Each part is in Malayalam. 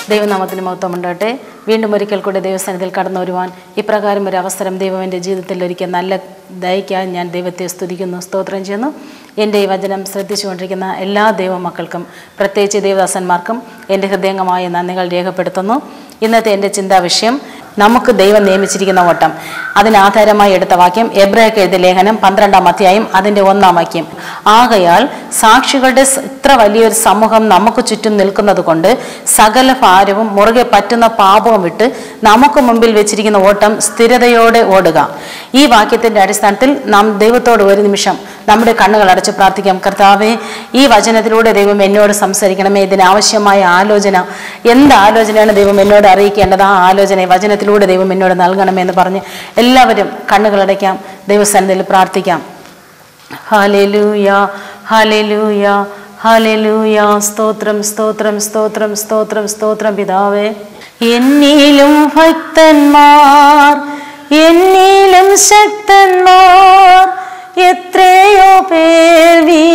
ദൈവനാമത്തിന് മഹത്വം ഉണ്ടാകട്ടെ വീണ്ടും ഒരിക്കൽ കൂടി ദൈവസന്നിധിയിൽ കടന്നു വരുവാൻ ഇപ്രകാരം ഒരു അവസരം ദൈവം എൻ്റെ ജീവിതത്തിൽ ഒരിക്കൽ നല്ല ദയക്കായി ഞാൻ ദൈവത്തെ സ്തുതിക്കുന്നു സ്തോത്രം ചെയ്യുന്നു എൻ്റെ ഈ വചനം ശ്രദ്ധിച്ചുകൊണ്ടിരിക്കുന്ന എല്ലാ ദൈവമക്കൾക്കും പ്രത്യേകിച്ച് ദൈവദാസന്മാർക്കും എൻ്റെ ഹൃദയംഗമായ നന്ദികൾ രേഖപ്പെടുത്തുന്നു ഇന്നത്തെ എൻ്റെ ചിന്താ വിഷയം നമുക്ക് ദൈവം നിയമിച്ചിരിക്കുന്ന ഓട്ടം അതിന് ആധാരമായി എടുത്ത വാക്യം എബ്രഹക്ക് എഴുതിയ ലേഖനം പന്ത്രണ്ടാം അധ്യായം അതിൻ്റെ ഒന്നാം വാക്യം ആകയാൽ സാക്ഷികളുടെ സ് ഇത്ര വലിയൊരു സമൂഹം നമുക്ക് ചുറ്റും നിൽക്കുന്നത് കൊണ്ട് സകല ഭാരവും മുറുകെ പറ്റുന്ന പാപവും വിട്ട് നമുക്ക് മുമ്പിൽ വെച്ചിരിക്കുന്ന ഓട്ടം സ്ഥിരതയോടെ ഓടുക ഈ വാക്യത്തിന്റെ അടിസ്ഥാനത്തിൽ നാം ദൈവത്തോട് ഒരു നിമിഷം നമ്മുടെ കണ്ണുകൾ അടച്ച് പ്രാർത്ഥിക്കാം കർത്താവെ ഈ വചനത്തിലൂടെ ദൈവം എന്നോട് സംസാരിക്കണമേ ഇതിനാവശ്യമായ ആലോചന എന്ത് ആലോചനയാണ് ദൈവം എന്നോട് അറിയിക്കേണ്ടത് ആ ആലോചന ഈ വചനത്തിലൂടെ ദൈവം എന്നോട് നൽകണമേ എന്ന് പറഞ്ഞ് എല്ലാവരും കണ്ണുകളടയ്ക്കാം ദൈവസന്നിധിയിൽ പ്രാർത്ഥിക്കാം ഹാലലൂയ ഹാലലൂയ ഹാലലൂയ സ്തോത്രം സ്തോത്രം സ്തോത്രം സ്തോത്രം സ്തോത്രം പിതാവേ എന്നിലും ഭക്തന്മാർ എന്നിലും ശക്തന്മാർ എത്രയോ പേർ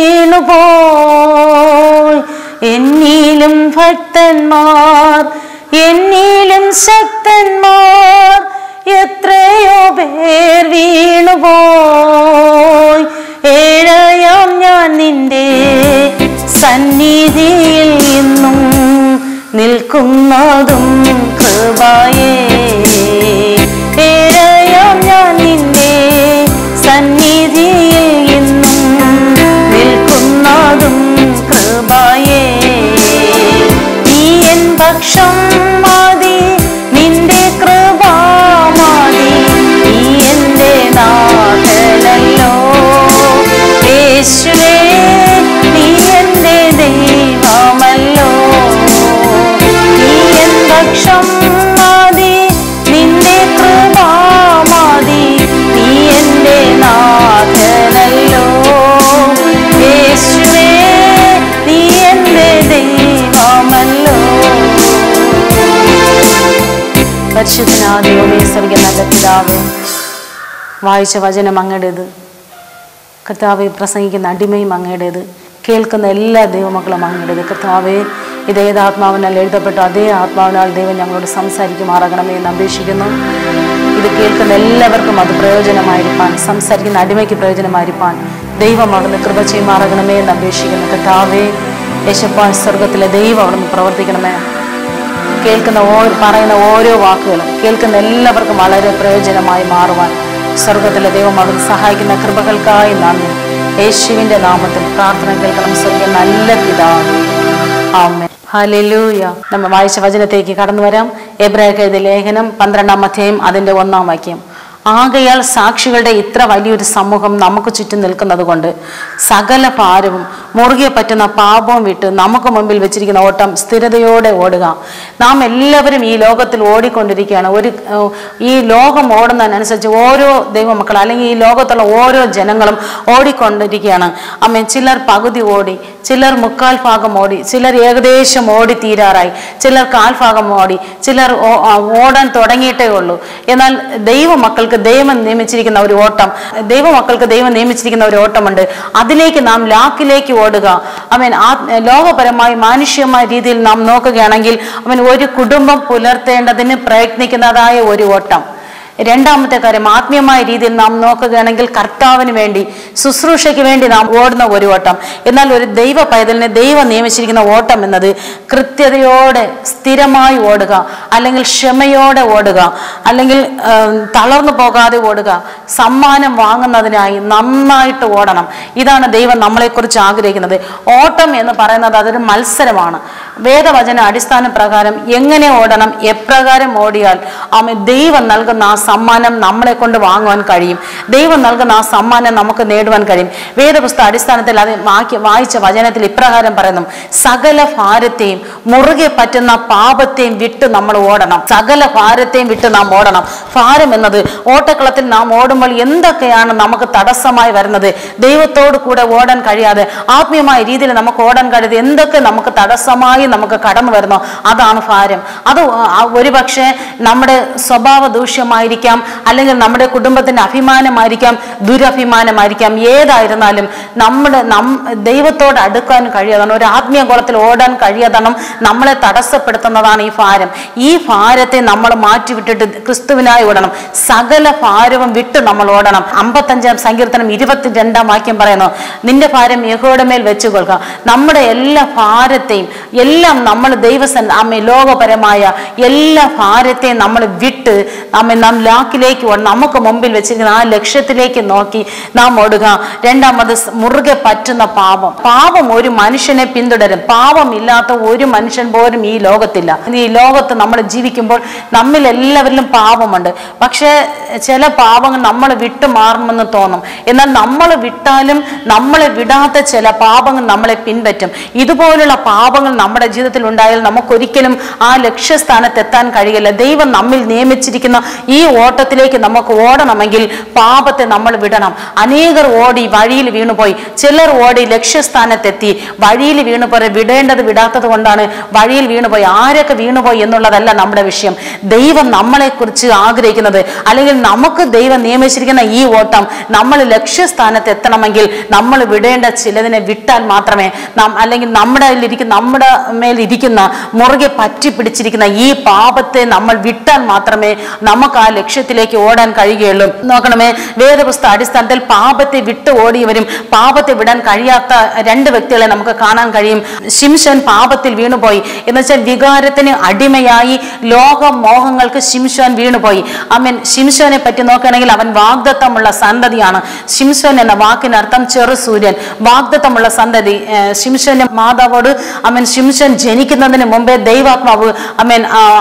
വീണുപോയി എന്നിലും ഭക്തന്മാർ എന്നിലും ശക്തന്മാർ എത്രയോ പേർ വീണുപോയി ഏഴയാം ഞാൻ നിന്റെ സന്നിധിയിൽ നിന്നും നിൽക്കുന്നതും കൃപയേ ഏഴയാം ഞാൻ നിന്റെ സന്നിധിയിൽ നിന്നും നിൽക്കുന്നതും കൃപയേ നീ എൻ പക്ഷം മതി നിന്റെ കൃപ മതി നീ എന്റെ നാഥനല്ലോ യേശുവേ നീ എന്റെ ദൈവമല്ലോ നീ എൻ പക്ഷം മതി നിന്റെ കൃപ മതി നീ എന്റെ നാഥനല്ലോ യേശുവേ നീ എന്റെ ദൈവമല്ലോ പരിശുദ്ധനാദിയോമേ സ്വർഗ നല്ല പിതാവേ വായിച്ച വചനം അങ്ങയുടേത് കർത്താവെ പ്രസംഗിക്കുന്ന അടിമയും അങ്ങയുടേത് കേൾക്കുന്ന എല്ലാ ദൈവമക്കളും അങ്ങയുടേത് കർത്താവെ ഇത് ഏത് ആത്മാവിനാൽ എഴുതപ്പെട്ട അതേ ആത്മാവിനാൽ ദൈവം ഞങ്ങളോട് സംസാരിക്കുമാറാകണമേ എന്ന് അപേക്ഷിക്കുന്നു ഇത് കേൾക്കുന്ന എല്ലാവർക്കും അത് പ്രയോജനമായിരിക്കാൻ സംസാരിക്കുന്ന അടിമയ്ക്ക് പ്രയോജനമായിരിക്കാൻ ദൈവം അവിടുന്ന് കൃപ ചെയ്യുമാറാകണമേ എന്ന് അപേക്ഷിക്കുന്നു കർത്താവെ യശപ്പാൻ സ്വർഗത്തിലെ ദൈവം അവിടുന്ന് പ്രവർത്തിക്കണമേ കേൾക്കുന്ന ഓരോ പറയുന്ന ഓരോ വാക്കുകളും കേൾക്കുന്ന എല്ലാവർക്കും വളരെ പ്രയോജനമായി മാറുവാൻ സ്വർഗത്തിലെ ദൈവം അവൻ സഹായിക്കുന്ന കൃപകൾക്കായി നന്ദി യേശുവിന്റെ നാമത്തിൽ പ്രാർത്ഥന കേൾക്കണം സ്വർഗം നല്ല പിതാവ് ആമേൻ ഹല്ലേലൂയ നമ്മൾ വായിച്ച വചനത്തേക്ക് കടന്നു വരാം എബ്രാഹിം എഴുതിയ ലേഖനം പന്ത്രണ്ടാം അധ്യായം അതിന്റെ ഒന്നാം വാക്യം ആകയാൽ സാക്ഷികളുടെ ഇത്ര വലിയൊരു സമൂഹം നമുക്ക് ചുറ്റും നിൽക്കുന്നത് കൊണ്ട് സകല ഭാരവും മുറുകെ പറ്റുന്ന പാപവും വിട്ട് നമുക്ക് മുമ്പിൽ വെച്ചിരിക്കുന്ന ഓട്ടം സ്ഥിരതയോടെ ഓടുക നാം എല്ലാവരും ഈ ലോകത്തിൽ ഓടിക്കൊണ്ടിരിക്കുകയാണ് ഒരു ഏഹ്, ഈ ലോകം ഓടുന്നതിനനുസരിച്ച് ഓരോ ദൈവമക്കൾ അല്ലെങ്കിൽ ഈ ലോകത്തുള്ള ഓരോ ജനങ്ങളും ഓടിക്കൊണ്ടിരിക്കുകയാണ് അമ്മ ചിലർ പകുതി ഓടി ചിലർ മുക്കാൽ ഭാഗം ഓടി ചിലർ ഏകദേശം ഓടി തീരാറായി ചിലർ കാൽഭാഗം ഓടി ചിലർ ഓ- ആ, ഓടാൻ തുടങ്ങിയിട്ടേ ഉള്ളൂ എന്നാൽ ദൈവമക്കൾക്ക് ദൈവം നിയമിച്ചിരിക്കുന്ന ഒരു ഓട്ടം ദൈവമക്കൾക്ക് ദൈവം നിയമിച്ചിരിക്കുന്ന ഒരു ഓട്ടമുണ്ട് അതിലേക്ക് നാം ലാക്കിലേക്ക് ഓടുക അവൻ ആ ലോകപരമായി മാനുഷ്യമായ രീതിയിൽ നാം നോക്കുകയാണെങ്കിൽ അവൻ ഒരു കുടുംബം പുലർത്തേണ്ടതിന് പ്രയത്നിക്കുന്നതായ ഒരു ഓട്ടം രണ്ടാമത്തെ കാര്യം ആത്മീയമായ രീതിയിൽ നാം നോക്കുകയാണെങ്കിൽ കർത്താവിന് വേണ്ടി ശുശ്രൂഷയ്ക്ക് വേണ്ടി നാം ഓടുന്ന ഒരു ഓട്ടം എന്നാൽ ഒരു ദൈവ പൈതലിനെ ദൈവം നിയമിച്ചിരിക്കുന്ന ഓട്ടം എന്നത് കൃത്യതയോടെ സ്ഥിരമായി ഓടുക അല്ലെങ്കിൽ ക്ഷമയോടെ ഓടുക അല്ലെങ്കിൽ ആം, തളർന്നു പോകാതെ ഓടുക സമ്മാനം വാങ്ങുന്നതിനായി നന്നായിട്ട് ഓടണം ഇതാണ് ദൈവം നമ്മളെക്കുറിച്ച് ആഗ്രഹിക്കുന്നത് ഓട്ടം എന്ന് പറയുന്നത് അതൊരു മത്സരമാണ് വേദവചന അടിസ്ഥാന പ്രകാരം എങ്ങനെ ഓടണം എപ്രകാരം ഓടിയാൽ ആമ ദൈവം നൽകുന്ന ആ സമ്മാനം നമ്മളെ കൊണ്ട് വാങ്ങുവാൻ കഴിയും ദൈവം നൽകുന്ന ആ സമ്മാനം നമുക്ക് നേടുവാൻ കഴിയും വേദപുസ്തക അടിസ്ഥാനത്തിൽ അത് വാക്യ വായിച്ച വചനത്തിൽ ഇപ്രകാരം പറയുന്നു സകല ഭാരത്തെയും മുറുകെ പറ്റുന്ന പാപത്തെയും വിട്ട് നമ്മൾ ഓടണം സകല ഭാരത്തെയും വിട്ട് നാം ഓടണം ഭാരം എന്നത് ഓട്ടക്കളത്തിൽ നാം ഓടുമ്പോൾ എന്തൊക്കെയാണ് നമുക്ക് തടസ്സമായി വരുന്നത് ദൈവത്തോട് കൂടെ ഓടാൻ കഴിയാതെ ആത്മീയമായ രീതിയിൽ നമുക്ക് ഓടാൻ കഴിയാതെ എന്തൊക്കെ നമുക്ക് തടസ്സമായി നമുക്ക് കടന്നു വരുന്നോ അതാണ് ഭാരം അത് ആ- ഒരുപക്ഷെ നമ്മുടെ സ്വഭാവ ദൂഷ്യമായിരിക്കാം അല്ലെങ്കിൽ നമ്മുടെ കുടുംബത്തിന്റെ അഭിമാനമായിരിക്കാം ദുരഭിമാനമായിരിക്കാം ഏതായിരുന്നാലും നമ്മുടെ നം ദൈവത്തോട് അടുക്കാൻ കഴിയാതാണ് ഒരു ആത്മീയ കുളത്തിൽ ഓടാൻ കഴിയാതാണ് നമ്മളെ തടസ്സപ്പെടുത്തുന്നതാണ് ഈ ഭാരം ഈ ഭാരത്തെ നമ്മൾ മാറ്റിവിട്ടിട്ട് ക്രിസ്തുവിനായി ഓടണം സകല ഭാരവും വിട്ട് നമ്മൾ ഓടണം അമ്പത്തഞ്ചാം സങ്കീർത്തനം ഇരുപത്തിരണ്ടാം വാക്യം പറയുന്നു നിന്റെ ഭാരം യഹോയുടെ മേൽ വെച്ചു കൊള്ളുക നമ്മുടെ എല്ലാ ഭാരത്തെയും എല്ലാം നമ്മൾ ദൈവസൻ അമ്മ ലോകപരമായ എല്ലാ ഭാരത്തെയും നമ്മൾ വിട്ട് അമ്മ നാം ലാക്കിലേക്ക് ഓടണം നമുക്ക് മുമ്പിൽ വെച്ചിരിക്കുന്ന ആ ലക്ഷ്യത്തിലേക്ക് നോക്കി നാം ഓടുക രണ്ടാമത് സ് മുറുകെ പറ്റുന്ന പാപം പാപം ഒരു മനുഷ്യനെ പിന്തുടരും പാപമില്ലാത്ത ഒരു മനുഷ്യൻ പോലും ഈ ലോകത്തില്ല ഈ ലോകത്ത് നമ്മൾ ജീവിക്കുമ്പോൾ നമ്മിൽ എല്ലാവരിലും പാപമുണ്ട് പക്ഷേ ചില പാപങ്ങൾ നമ്മൾ വിട്ടു മാറണമെന്ന് തോന്നും എന്നാൽ നമ്മൾ വിട്ടാലും നമ്മളെ വിടാത്ത ചില പാപങ്ങൾ നമ്മളെ പിൻപറ്റും ഇതുപോലുള്ള പാപങ്ങൾ നമ്മുടെ ജീവിതത്തിൽ ഉണ്ടായാൽ നമുക്കൊരിക്കലും ആ ലക്ഷ്യസ്ഥാനത്ത് എത്താൻ കഴിയില്ല ദൈവം നമ്മിൽ നിയമിച്ചിരിക്കുന്ന ഈ ഓട്ടത്തിലേക്ക് നമുക്ക് ഓടണമെങ്കിൽ പാപത്തെ നമ്മൾ വിടണം അനേകർ ഓടി വഴിയിൽ വീണുപോയി ചിലർ ഓടി ലക്ഷ്യസ്ഥാനത്തെത്തി വഴിയിൽ വീണുപോയി വിടേണ്ടത് വിടാത്തത് കൊണ്ടാണ് വഴിയിൽ വീണുപോയി ആരൊക്കെ വീണുപോയി എന്നുള്ളതല്ല നമ്മുടെ വിഷയം ദൈവം നമ്മളെ കുറിച്ച് ആഗ്രഹിക്കുന്നത് അല്ലെങ്കിൽ നമുക്ക് ദൈവം നിയമിച്ചിരിക്കുന്ന ഈ ഓട്ടം നമ്മൾ ലക്ഷ്യസ്ഥാനത്ത് എത്തണമെങ്കിൽ നമ്മൾ വിടേണ്ട ചിലതിനെ വിട്ടാൽ മാത്രമേ നാം അല്ലെങ്കിൽ നമ്മുടെ ഇരിക്കുന്ന നമ്മുടെ മേൽ ഇരിക്കുന്ന മുറുകെ പറ്റി പിടിച്ചിരിക്കുന്ന ഈ പാപത്തെ നമ്മൾ വിട്ടാൽ മാത്രമേ നമുക്ക് ആ ലക്ഷ്യത്തിലേക്ക് ഓടാൻ കഴിയുകയുള്ളൂ നോക്കണമേ വേദപുസ്തക അടിസ്ഥാനത്തിൽ പാപത്തെ വിട്ട് ഓടിയവരും പാപത്തെ വിടാൻ കഴിയാത്ത രണ്ട് വ്യക്തികളെ നമുക്ക് കാണാൻ കഴിയും ശിംശൻ പാപത്തിൽ വീണുപോയി എന്ന് വെച്ചാൽ വികാരത്തിന് അടിമയായി ലോക മോഹങ്ങൾക്ക് ശിംശോൻ വീണുപോയി അമ്മൻ ശിംശോനെ പറ്റി നോക്കുകയാണെങ്കിൽ അവൻ വാഗ്ദത്തമുള്ള സന്തതിയാണ് ശിംശോൻ എന്ന വാക്കിനർത്ഥം ചെറു സൂര്യൻ വാഗ്ദത്തമുള്ള സന്തതി ഏർ ശിംശോന്റെ മാതാവോട് അവൻ ശിംശോൻ ജനിക്കുന്നതിന് മുമ്പേ ദൈവാത്മാവ് അമ്മൻ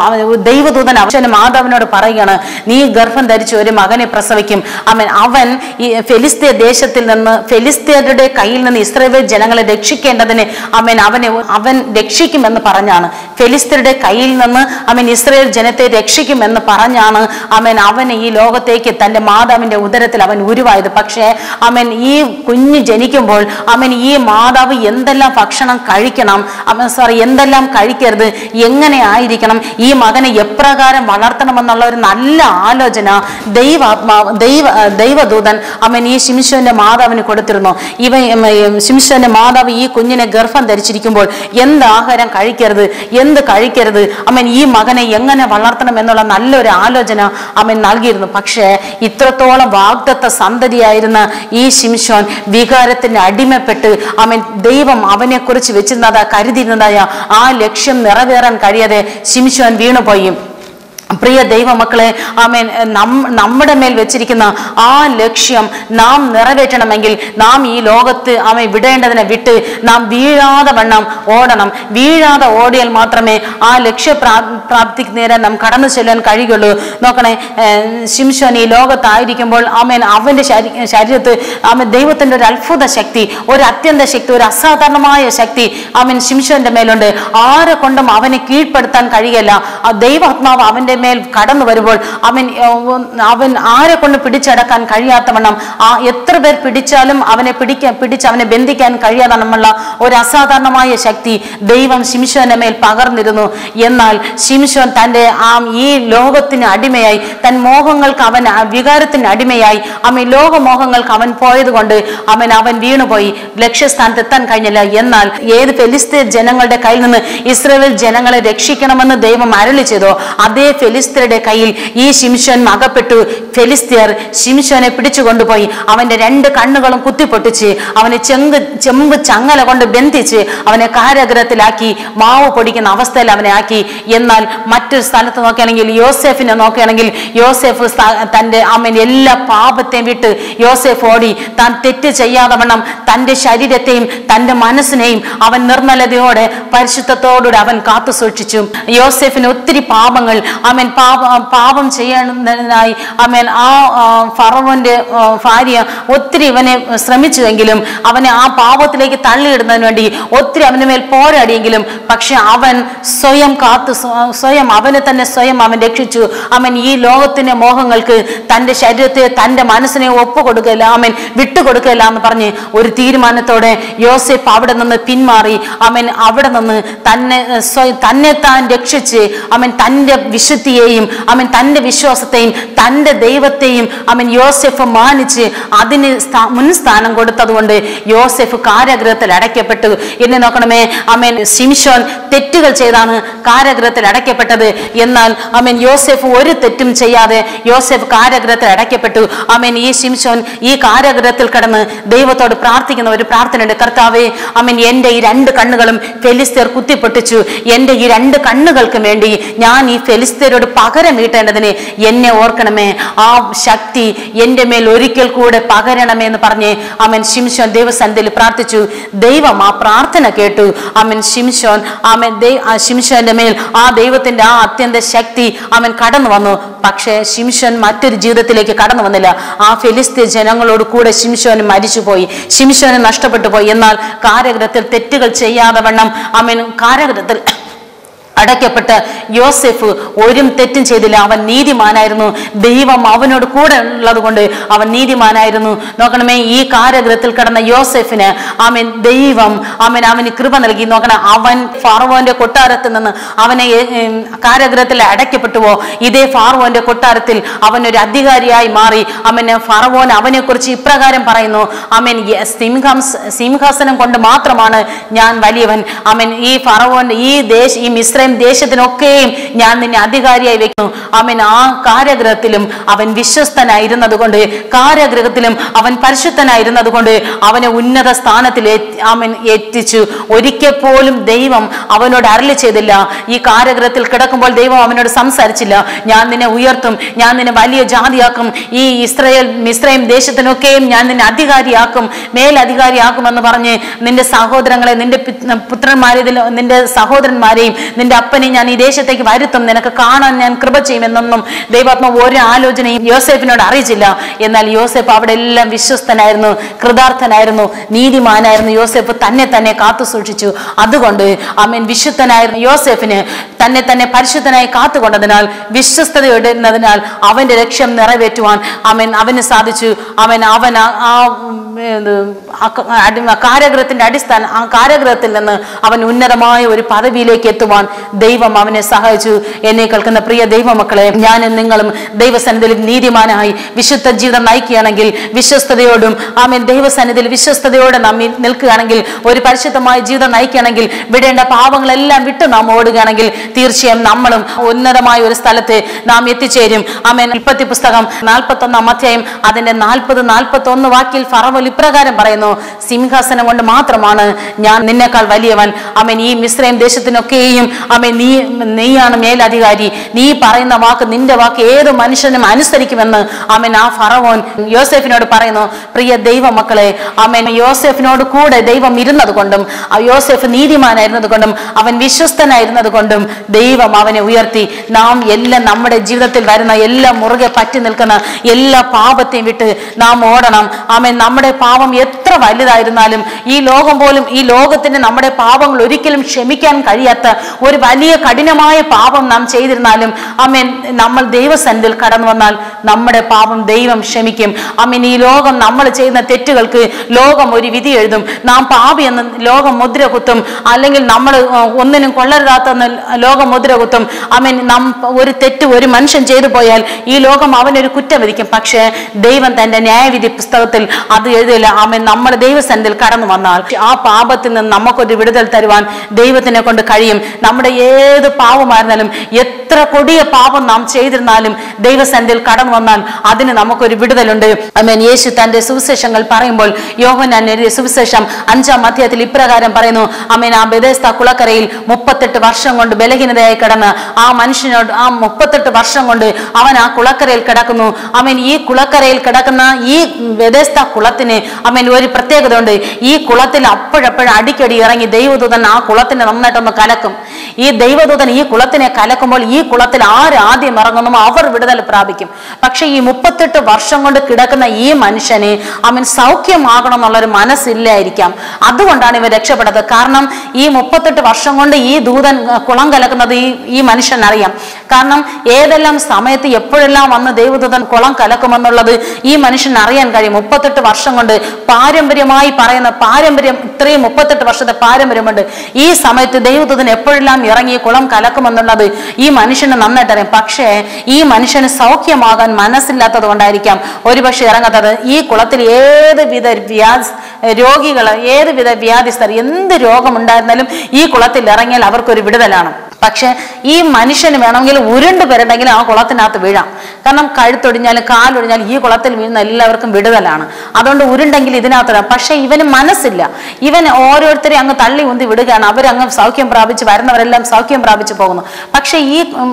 ദൈവദൂതൻ അവന്റെ മാതാവിനോട് പറയുകയാണ് നീ ഗർഭം ധരിച്ച് ഒരു മകനെ പ്രസവിക്കും അവൻ അവൻ ഈ ഫെലിസ്തീയ ദേശത്തിൽ നിന്ന് ഫെലിസ്തീയരുടെ കയ്യിൽ നിന്ന് ഇസ്രയേൽ ജനങ്ങളെ രക്ഷിക്കേണ്ടതിന് അവൻ അവനെ അവൻ രക്ഷിക്കുമെന്ന് പറഞ്ഞാണ് ഫെലിസ്തീയരുടെ കയ്യിൽ നിന്ന് അവൻ ഇസ്രയേൽ ജനത്തെ രക്ഷിക്കുമെന്ന് പറഞ്ഞാണ് അവൻ അവനെ ഈ ലോകത്തേക്ക് തന്റെ മാതാവിന്റെ ഉദരത്തിൽ അവൻ ഉരുവായത് പക്ഷേ അവൻ ഈ കുഞ്ഞ് ജനിക്കുമ്പോൾ അവൻ ഈ മാതാവ് എന്തെല്ലാം ഭക്ഷണം കഴിക്കണം അവൻ സോറി എന്തെല്ലാം കഴിക്കരുത് എങ്ങനെ ആയിരിക്കണം ഈ മകനെ എപ്രകാരം വളർത്തണമെന്നുള്ള ഒരു നല്ല ആലോചന ദൈവാത്മാവ് ദൈവ ദൈവദൂതൻ അവൻ ഈ ശിംശോന്റെ മാതാവിന് കൊടുത്തിരുന്നു ഇവ ശിംശോന്റെ മാതാവ് ഈ കുഞ്ഞിനെ ഗർഭം ധരിച്ചിരിക്കുമ്പോൾ എന്ത് ആഹാരം കഴിക്കരുത് എന്ത് കഴിക്കരുത് അവൻ ഈ മകനെ എങ്ങനെ വളർത്തണം എന്നുള്ള നല്ലൊരു ആലോചന അവൻ നൽകിയിരുന്നു പക്ഷേ ഇത്രത്തോളം വാഗ്ദത്ത സന്തതിയായിരുന്ന ഈ ശിംശോൻ വികാരത്തിന് അടിമപ്പെട്ട് അവൻ ദൈവം അവനെ കുറിച്ച് വെച്ചിരുന്നതാ കരുതിയിരുന്നതായ ആ ലക്ഷ്യം നിറവേറാൻ കഴിയാതെ ശിംശോൻ വീണുപോയി പ്രിയ ദൈവമക്കളെ ആമേൻ നം- നമ്മുടെ മേൽ വെച്ചിരിക്കുന്ന ആ ലക്ഷ്യം നാം നിറവേറ്റണമെങ്കിൽ നാം ഈ ലോകത്ത് ആമേ വിടേണ്ടതിനെ വിട്ട് നാം വീഴാതെ വണ്ണം ഓടണം വീഴാതെ ഓടിയാൽ മാത്രമേ ആ ലക്ഷ്യ പ്രാ- പ്രാപ്തിക്ക് നേരെ നാം കടന്നു ചെല്ലാൻ കഴിയുള്ളൂ നോക്കണേ ഏർ ശിംശോൻ ഈ ലോകത്തായിരിക്കുമ്പോൾ ആമേൻ അവന്റെ ശരീ- ശരീരത്ത് ആമേൻ ദൈവത്തിന്റെ ഒരു അത്ഭുത ശക്തി ഒരു അത്യന്ത ശക്തി ഒരു അസാധാരണമായ ശക്തി അവൻ ശിംശോന്റെ മേലുണ്ട് ആരെ കൊണ്ടും അവനെ കീഴ്പ്പെടുത്താൻ കഴിയല്ല ആ ദൈവാത്മാവ് അവന്റെ മേൽ കടന്നു വരുമ്പോൾ അവൻ ഏർ, അവൻ ആരെ കൊണ്ട് പിടിച്ചടക്കാൻ കഴിയാത്തവണ്ണം ആ എത്ര പേർ പിടിച്ചാലും അവനെ പിടിക്കാൻ പിടിച്ച് അവനെ ബന്ധിക്കാൻ കഴിയാതണ്ണമുള്ള ഒരു അസാധാരണമായ ശക്തി ദൈവം ശിംശോന്റെ മേൽ പകർന്നിരുന്നു എന്നാൽ ശിംശോൻ തന്റെ ആ ഈ ലോകത്തിന് അടിമയായി തൻ മോഹങ്ങൾക്ക് അവൻ ആ വികാരത്തിന് അടിമയായി അവൻ ലോകമോഹങ്ങൾക്ക് അവൻ പോയത് കൊണ്ട് അവൻ അവൻ വീണുപോയി ലക്ഷ്യസ്ഥാനത്ത് എത്താൻ കഴിഞ്ഞില്ല എന്നാൽ ഏത് ഫെലിസ്തീൻ ജനങ്ങളുടെ കയ്യിൽ നിന്ന് ഇസ്രയേൽ ജനങ്ങളെ രക്ഷിക്കണമെന്ന് ദൈവം അരളി ചെയ്തോ അതേ ഫെലിസ്തീരുടെ കയ്യിൽ ഈ ശിംശോൻ അകപ്പെട്ടു ഫെലിസ്തീയർ ശിംശോനെ പിടിച്ചു കൊണ്ടുപോയി അവന്റെ രണ്ട് കണ്ണുകളും കുത്തിപ്പൊട്ടിച്ച് അവനെ ചെങ്ക് ചെമ്പ് ചങ്ങല കൊണ്ട് ബന്ധിച്ച് അവനെ കാരാഗ്രഹത്തിലാക്കി മാവ് പൊടിക്കുന്ന അവസ്ഥയിൽ അവനെ ആക്കി എന്നാൽ മറ്റൊരു സ്ഥലത്ത് നോക്കുകയാണെങ്കിൽ യോസെഫിനെ നോക്കുകയാണെങ്കിൽ യോസെഫ് സ്ഥ- തന്റെ അമ്മൻ എല്ലാ പാപത്തെയും വിട്ട് യോസെഫ് ഓടി താൻ തെറ്റ് ചെയ്യാതെ വണ്ണം തന്റെ ശരീരത്തെയും തന്റെ മനസ്സിനെയും അവൻ നിർമ്മലതയോടെ പരിശുദ്ധത്തോടുകൂടി അവൻ കാത്തു സൂക്ഷിച്ചു യോസെഫിന് ഒത്തിരി പാപങ്ങൾ അവൻ പാപ പാപം ചെയ്യുന്നതിനായി അവൻ ആ ആ, ഫറവോന്റെ ആ, ഭാര്യ ഒത്തിരി ഇവനെ ശ്രമിച്ചുവെങ്കിലും അവനെ ആ പാപത്തിലേക്ക് തള്ളിയിടുന്നതിന് വേണ്ടി ഒത്തിരി അവന് മേൽ പോരാടിയെങ്കിലും പക്ഷെ അവൻ സ്വയം കാത്തു സ്വ- സ്വയം അവനെ തന്നെ സ്വയം അവൻ രക്ഷിച്ചു അവൻ ഈ ലോകത്തിന്റെ മോഹങ്ങൾക്ക് തന്റെ ശരീരത്തെ തന്റെ മനസ്സിനെ ഒപ്പുകൊടുക്കല അവൻ വിട്ടുകൊടുക്കല എന്ന് പറഞ്ഞ് ഒരു തീരുമാനത്തോടെ യോസെഫ് അവിടെ നിന്ന് പിന്മാറി അവൻ അവിടെ നിന്ന് തന്നെ സ്വയം തന്നെ താൻ രക്ഷിച്ച് അവൻ തന്റെ വിശുദ്ധ വിശുദ്ധിയെയും അവൻ തൻ്റെ വിശ്വാസത്തെയും തൻ്റെ ദൈവത്തെയും അവൻ യോസെഫ് മാനിച്ച് അതിന് സ്ഥാ- മുൻസ്ഥാനം കൊടുത്തതുകൊണ്ട് യോസെഫ് കാരാഗ്രഹത്തിൽ അടയ്ക്കപ്പെട്ടു എന്നെ നോക്കണമേ അമേൻ ശിംഷോൻ തെറ്റുകൾ ചെയ്താണ് കാരാഗ്രഹത്തിൽ അടയ്ക്കപ്പെട്ടത് എന്നാൽ അമേൻ യോസെഫ് ഒരു തെറ്റും ചെയ്യാതെ യോസെഫ് കാരാഗ്രഹത്തിൽ അടയ്ക്കപ്പെട്ടു അമേൻ ഈ ശിംഷോൻ ഈ കാരാഗ്രഹത്തിൽ കിടന്ന് ദൈവത്തോട് പ്രാർത്ഥിക്കുന്ന ഒരു പ്രാർത്ഥനയുണ്ട് കർത്താവേ അമേൻ എൻ്റെ ഈ രണ്ട് കണ്ണുകളും ഫെലിസ്തീർ കുത്തിപ്പൊട്ടിച്ചു എൻ്റെ ഈ രണ്ട് കണ്ണുകൾക്കും വേണ്ടി ഞാൻ ഈ ഫെലിസ്തീരോട് പകരം വീട്ടേണ്ടതിന് എന്നെ ഓർക്കണമേ ആ ശക്തി എൻ്റെ മേൽ ഒരിക്കൽ കൂടെ പകരണമേ എന്ന് പറഞ്ഞ് അവൻ ശിംഷോൻ ദൈവസന്നിധിയിൽ പ്രാർത്ഥിച്ചു ദൈവം ആ പ്രാർത്ഥന കേട്ടു അവൻ ശിംഷോൻ അവൻ ശിംഷോന്റെ മേൽ ആ ദൈവത്തിന്റെ ആ അത്യന്ത ശക്തി അവൻ കടന്നു വന്നു പക്ഷേ ശിംഷോൻ മറ്റൊരു ജീവിതത്തിലേക്ക് കടന്നു വന്നില്ല ആ ഫെലിസ്തീൻ ജനങ്ങളോട് കൂടെ ശിംഷോന് മരിച്ചുപോയി ശിംഷോന് നഷ്ടപ്പെട്ടു പോയി എന്നാൽ കാരാഗ്രഹത്തിൽ തെറ്റുകൾ ചെയ്യാതെ വണ്ണം അവൻ കാരാഗ്രഹത്തിൽ അടയ്ക്കപ്പെട്ട് യോസെഫ് ഒരു തെറ്റും ചെയ്തില്ല അവൻ നീതിമാനായിരുന്നു ദൈവം അവനോട് കൂടെ ഉള്ളത് കൊണ്ട് അവൻ നീതിമാനായിരുന്നു നോക്കണമേ ഈ കാരാഗ്രഹത്തിൽ കിടന്ന യോസെഫിന് അവൻ ദൈവം അവൻ അവന് കൃപ നൽകി നോക്കണം അവൻ ഫാർവോന്റെ കൊട്ടാരത്തിൽ നിന്ന് അവനെ ഏ, ഏം, കാരാഗ്രഹത്തിൽ അടയ്ക്കപ്പെട്ടുവോ ഇതേ ഫാർവോന്റെ കൊട്ടാരത്തിൽ അവൻ ഒരു അധികാരിയായി മാറി അവന് ഫറവോൻ അവനെ കുറിച്ച് ഇപ്രകാരം പറയുന്നു അവൻ സിംഹാംസ സിംഹാസനം കൊണ്ട് മാത്രമാണ് ഞാൻ വലിയവൻ അവൻ ഈ ഫറവോന്റെ ഈ ദേശ ഈ മിശ്രയും ദേശത്തിനൊക്കെയും ഞാൻ നിന്നെ അധികാരിയായി വെക്കുന്നു അവൻ ആ കാരാഗ്രഹത്തിലും അവൻ വിശ്വസ്തനായിരുന്നത് കൊണ്ട് കാരാഗ്രഹത്തിലും അവൻ പരിശുദ്ധനായിരുന്നത് കൊണ്ട് അവനെ ഉന്നത സ്ഥാനത്തിൽ എത്തി- അവൻ എത്തിച്ചു ഒരിക്കൽ പോലും ദൈവം അവനോട് അരളി ചെയ്തില്ല ഈ കാരാഗ്രഹത്തിൽ കിടക്കുമ്പോൾ ദൈവം അവനോട് സംസാരിച്ചില്ല ഞാൻ നിന്നെ ഉയർത്തും ഞാൻ നിന്നെ വലിയ ജാതിയാക്കും ഈ ഇസ്രയേൽ മിശ്രയും ദേശത്തിനൊക്കെയും ഞാൻ നിന്നെ അധികാരിയാക്കും മേലധികാരിയാക്കുമെന്ന് പറഞ്ഞ് നിന്റെ സഹോദരങ്ങളെ നിന്റെ പി- പുത്രന്മാരെ ഇതിൽ നിന്റെ സഹോദരന്മാരെയും നിന്റെ അപ്പനെയും ഞാൻ ഈ ദേശത്തേക്ക് വരുത്തും നിനക്ക് കാണാൻ ഞാൻ കൃപ ചെയ്യുമെന്നൊന്നും ദൈവാത്മാവ് ഒരു ആലോചനയും യോസേഫിനോട് അറിയിച്ചില്ല എന്നാൽ യോസേഫ് അവിടെ എല്ലാം വിശ്വസ്തനായിരുന്നു കൃതാർത്ഥനായിരുന്നു നീതിമാനായിരുന്നു യോസേഫ് തന്നെ തന്നെ കാത്തു സൂക്ഷിച്ചു അതുകൊണ്ട് അമ്മൻ വിശുദ്ധനായിരുന്നു യോസേഫിന് തന്നെ തന്നെ പരിശുദ്ധനായി കാത്തുകൊണ്ടതിനാൽ വിശ്വസ്തതയുടേതിനാൽ അവന്റെ ലക്ഷ്യം നിറവേറ്റുവാൻ അവൻ അവന് സാധിച്ചു അവൻ അവൻ ആ- ആ ഉം, ഇത് ആ ക- അടി- ആ കാരാഗ്രഹത്തിന്റെ അടിസ്ഥാനം ആ കാരാഗ്രഹത്തിൽ നിന്ന് അവൻ ഉന്നതമായ ഒരു പദവിയിലേക്ക് എത്തുവാൻ ദൈവം അവനെ സഹായിച്ചു എന്നെ കേൾക്കുന്ന പ്രിയ ദൈവമക്കളെ ഞാനും നിങ്ങളും ദൈവസന്നിധിയിൽ നീതിമാനായി വിശുദ്ധ ജീവിതം നയിക്കുകയാണെങ്കിൽ വിശ്വസ്തയോടും ആമേൻ ദൈവസന്നിധിയിൽ വിശ്വസ്തയോടെ നാം ഈ നിൽക്കുകയാണെങ്കിൽ ഒരു പരിശുദ്ധമായ ജീവിതം നയിക്കുകയാണെങ്കിൽ വിടേണ്ട പാവങ്ങളെല്ലാം വിട്ട് നാം ഓടുകയാണെങ്കിൽ തീർച്ചയായും നമ്മളും ഉന്നതമായ ഒരു സ്ഥലത്ത് നാം എത്തിച്ചേരും ആമേൻ ഉൽപ്പത്തി പുസ്തകം നാൽപ്പത്തി ഒന്നാം അധ്യായം അതിന്റെ നാൽപ്പത് നാൽപ്പത്തി ഒന്ന് വാക്കിൽ ഫറവൽ ഇപ്രകാരം പറയുന്നു സിംഹാസനം കൊണ്ട് മാത്രമാണ് ഞാൻ നിന്നേക്കാൾ വലിയവൻ അമേൻ ഈ മിശ്രയും ദേശത്തിനൊക്കെയും അമേൻ നീ നീയാണ് മേലധികാരി നീ പറയുന്ന വാക്ക് നിന്റെ വാക്ക് ഏത് മനുഷ്യനും അനുസരിക്കുമെന്ന് അമേൻ ആ ഫറവോൻ യോസെഫിനോട് പറയുന്നു പ്രിയ ദൈവ മക്കളെ അമേൻ യോസെഫിനോട് കൂടെ ദൈവം ഇരുന്നത് കൊണ്ടും ആ യോസെഫ് നീതിമാനായിരുന്നത് കൊണ്ടും അവൻ വിശ്വസ്തനായിരുന്നത് കൊണ്ടും ദൈവം അവനെ ഉയർത്തി നാം എല്ലാം നമ്മുടെ ജീവിതത്തിൽ വരുന്ന എല്ലാം മുറുകെ പറ്റി നിൽക്കുന്ന എല്ലാ പാപത്തെയും വിട്ട് നാം ഓടണം ആമേൻ നമ്മുടെ പാപം എത്ര വലുതായിരുന്നാലും ഈ ലോകം പോലും ഈ ലോകത്തിന് നമ്മുടെ പാപങ്ങൾ ഒരിക്കലും ക്ഷമിക്കാൻ കഴിയാത്ത ഒരു വലിയ കഠിനമായ പാപം നാം ചെയ്തിരുന്നാലും ആമേൻ നമ്മൾ ദൈവസന്നിധിയിൽ കടന്നു വന്നാൽ നമ്മുടെ പാപം ദൈവം ക്ഷമിക്കും ആമേൻ ഈ ലോകം നമ്മൾ ചെയ്യുന്ന തെറ്റുകൾക്ക് ലോകം ഒരു വിധി എഴുതും നാം പാപി എന്ന് ലോകം മുദ്ര കുത്തും അല്ലെങ്കിൽ നമ്മൾ ഒന്നിനും കൊള്ളരുതാത്തെന്ന് ലോകം മുദ്ര കുത്തും ആമേൻ നാം ഒരു തെറ്റ് ഒരു മനുഷ്യൻ ചെയ്തു പോയാൽ ഈ ലോകം അവനൊരു കുറ്റം വിധിക്കും പക്ഷേ ദൈവം തന്റെ ന്യായവിധി പുസ്തകത്തിൽ അത് എഴുതില്ല ആമേൻ നമ്മൾ ദൈവസന്നിധിയിൽ കടന്നു വന്നാൽ ആ പാപത്തിൽ നിന്ന് നമുക്കൊരു വിടുതൽ തരുവാൻ ദൈവത്തിനെ കൊണ്ട് കഴിയും നമ്മുടെ ഏത് പാപമായിരുന്നാലും എത്ര കൊടിയ പാപം നാം ചെയ്തിരുന്നാലും ദൈവസന്നിധിയിൽ കടന്നു വന്നാൽ അതിന് നമുക്കൊരു വിടുതലുണ്ട് ആമേൻ യേശു തന്റെ സുവിശേഷങ്ങൾ പറയുമ്പോൾ യോഹന്നാൻ എഴുതിയ സുവിശേഷം അഞ്ചാം അധ്യായത്തിൽ ഇപ്രകാരം പറയുന്നു അമേൻ ആ ബെദേസ്ത കുളക്കരയിൽ മുപ്പത്തെട്ട് വർഷം കൊണ്ട് ബലഹീനതയായി കിടന്ന് ആ മനുഷ്യനോട് ആ മുപ്പത്തെട്ട് വർഷം കൊണ്ട് അവൻ ആ കുളക്കരയിൽ കിടക്കുന്നു അവൻ ഈ കുളക്കരയിൽ കിടക്കുന്ന ഈ ബെദേസ്ത കുളത്തിന് അവൻ ഒരു പ്രത്യേകത ഉണ്ട് ഈ കുളത്തിൽ അപ്പോഴപ്പോഴും അടിക്കടി ഇറങ്ങി ദൈവദൂതൻ ആ കുളത്തിനെ നന്നായിട്ടൊന്ന് കലക്കും ഈ ദൈവദൂതൻ ഈ കുളത്തിനെ കലക്കുമ്പോൾ ഈ കുളത്തിൽ ആര് ആദ്യം ഇറങ്ങുന്നു അവർ വിടുതൽ പ്രാപിക്കും പക്ഷെ ഈ മുപ്പത്തെട്ട് വർഷം കൊണ്ട് കിടക്കുന്ന ഈ മനുഷ്യന് അവൻ സൗഖ്യമാകണം എന്നുള്ളൊരു മനസ്സില്ലായിരിക്കാം അതുകൊണ്ടാണ് ഇവർ രക്ഷപ്പെട്ടത് കാരണം ഈ മുപ്പത്തെട്ട് വർഷം കൊണ്ട് ഈ ദൂതൻ അഹ്, കുളം കലക്കുന്നത് ഈ ഈ മനുഷ്യൻ അറിയാം കാരണം ഏതെല്ലാം സമയത്ത് എപ്പോഴെല്ലാം വന്ന് ദൈവദൂതൻ കുളം കലക്കുമെന്നുള്ളത് ഈ മനുഷ്യൻ അറിയാൻ കഴിയും മുപ്പത്തെട്ട് വർഷം കൊണ്ട് പാരമ്പര്യമായി പറയുന്ന പാരമ്പര്യം ഇത്രയും മുപ്പത്തെട്ട് വർഷത്തെ പാരമ്പര്യമുണ്ട് ഈ സമയത്ത് ദൈവദൂതൻ എപ്പോഴെല്ലാം ഇറങ്ങി കുളം കലക്കുമെന്നുള്ളത് ഈ മനുഷ്യന് നന്നായിട്ട് അറിയാം പക്ഷേ ഈ മനുഷ്യന് സൗഖ്യമാകാൻ മനസ്സില്ലാത്തത് കൊണ്ടായിരിക്കാം ഒരുപക്ഷെ ഇറങ്ങാത്തത് ഈ കുളത്തിൽ ഏത് വിധ വ്യാധി രോഗികൾ ഏത് വിധ വ്യാധിസ്ഥർ എന്ത് രോഗമുണ്ടായിരുന്നാലും ഈ കുളത്തിൽ ഇറങ്ങിയാൽ അവർക്കൊരു വിടുതലാണ് പക്ഷെ ഈ മനുഷ്യന് വേണമെങ്കിൽ ഉരുണ്ട് പേരുണ്ടെങ്കിൽ ആ കുളത്തിനകത്ത് വീഴാം കാരണം കഴുത്തൊടിഞ്ഞാലും കാലൊടിഞ്ഞാലും ഈ കുളത്തിൽ വീഴുന്ന എല്ലാവർക്കും വിടുതലാണ് അതുകൊണ്ട് ഉരുണ്ടെങ്കിൽ ഇതിനകത്ത് ഇടാം. പക്ഷെ ഇവന് മനസ്സില്ല ഇവൻ ഓരോരുത്തരെയും അങ്ങ് തള്ളി ഉന്തി വിടുകയാണ് അവരങ്ങ് സൗഖ്യം പ്രാപിച്ച് വരുന്നവരെല്ലാം സൗഖ്യം പ്രാപിച്ചു പോകുന്നു പക്ഷെ ഈ ഉം,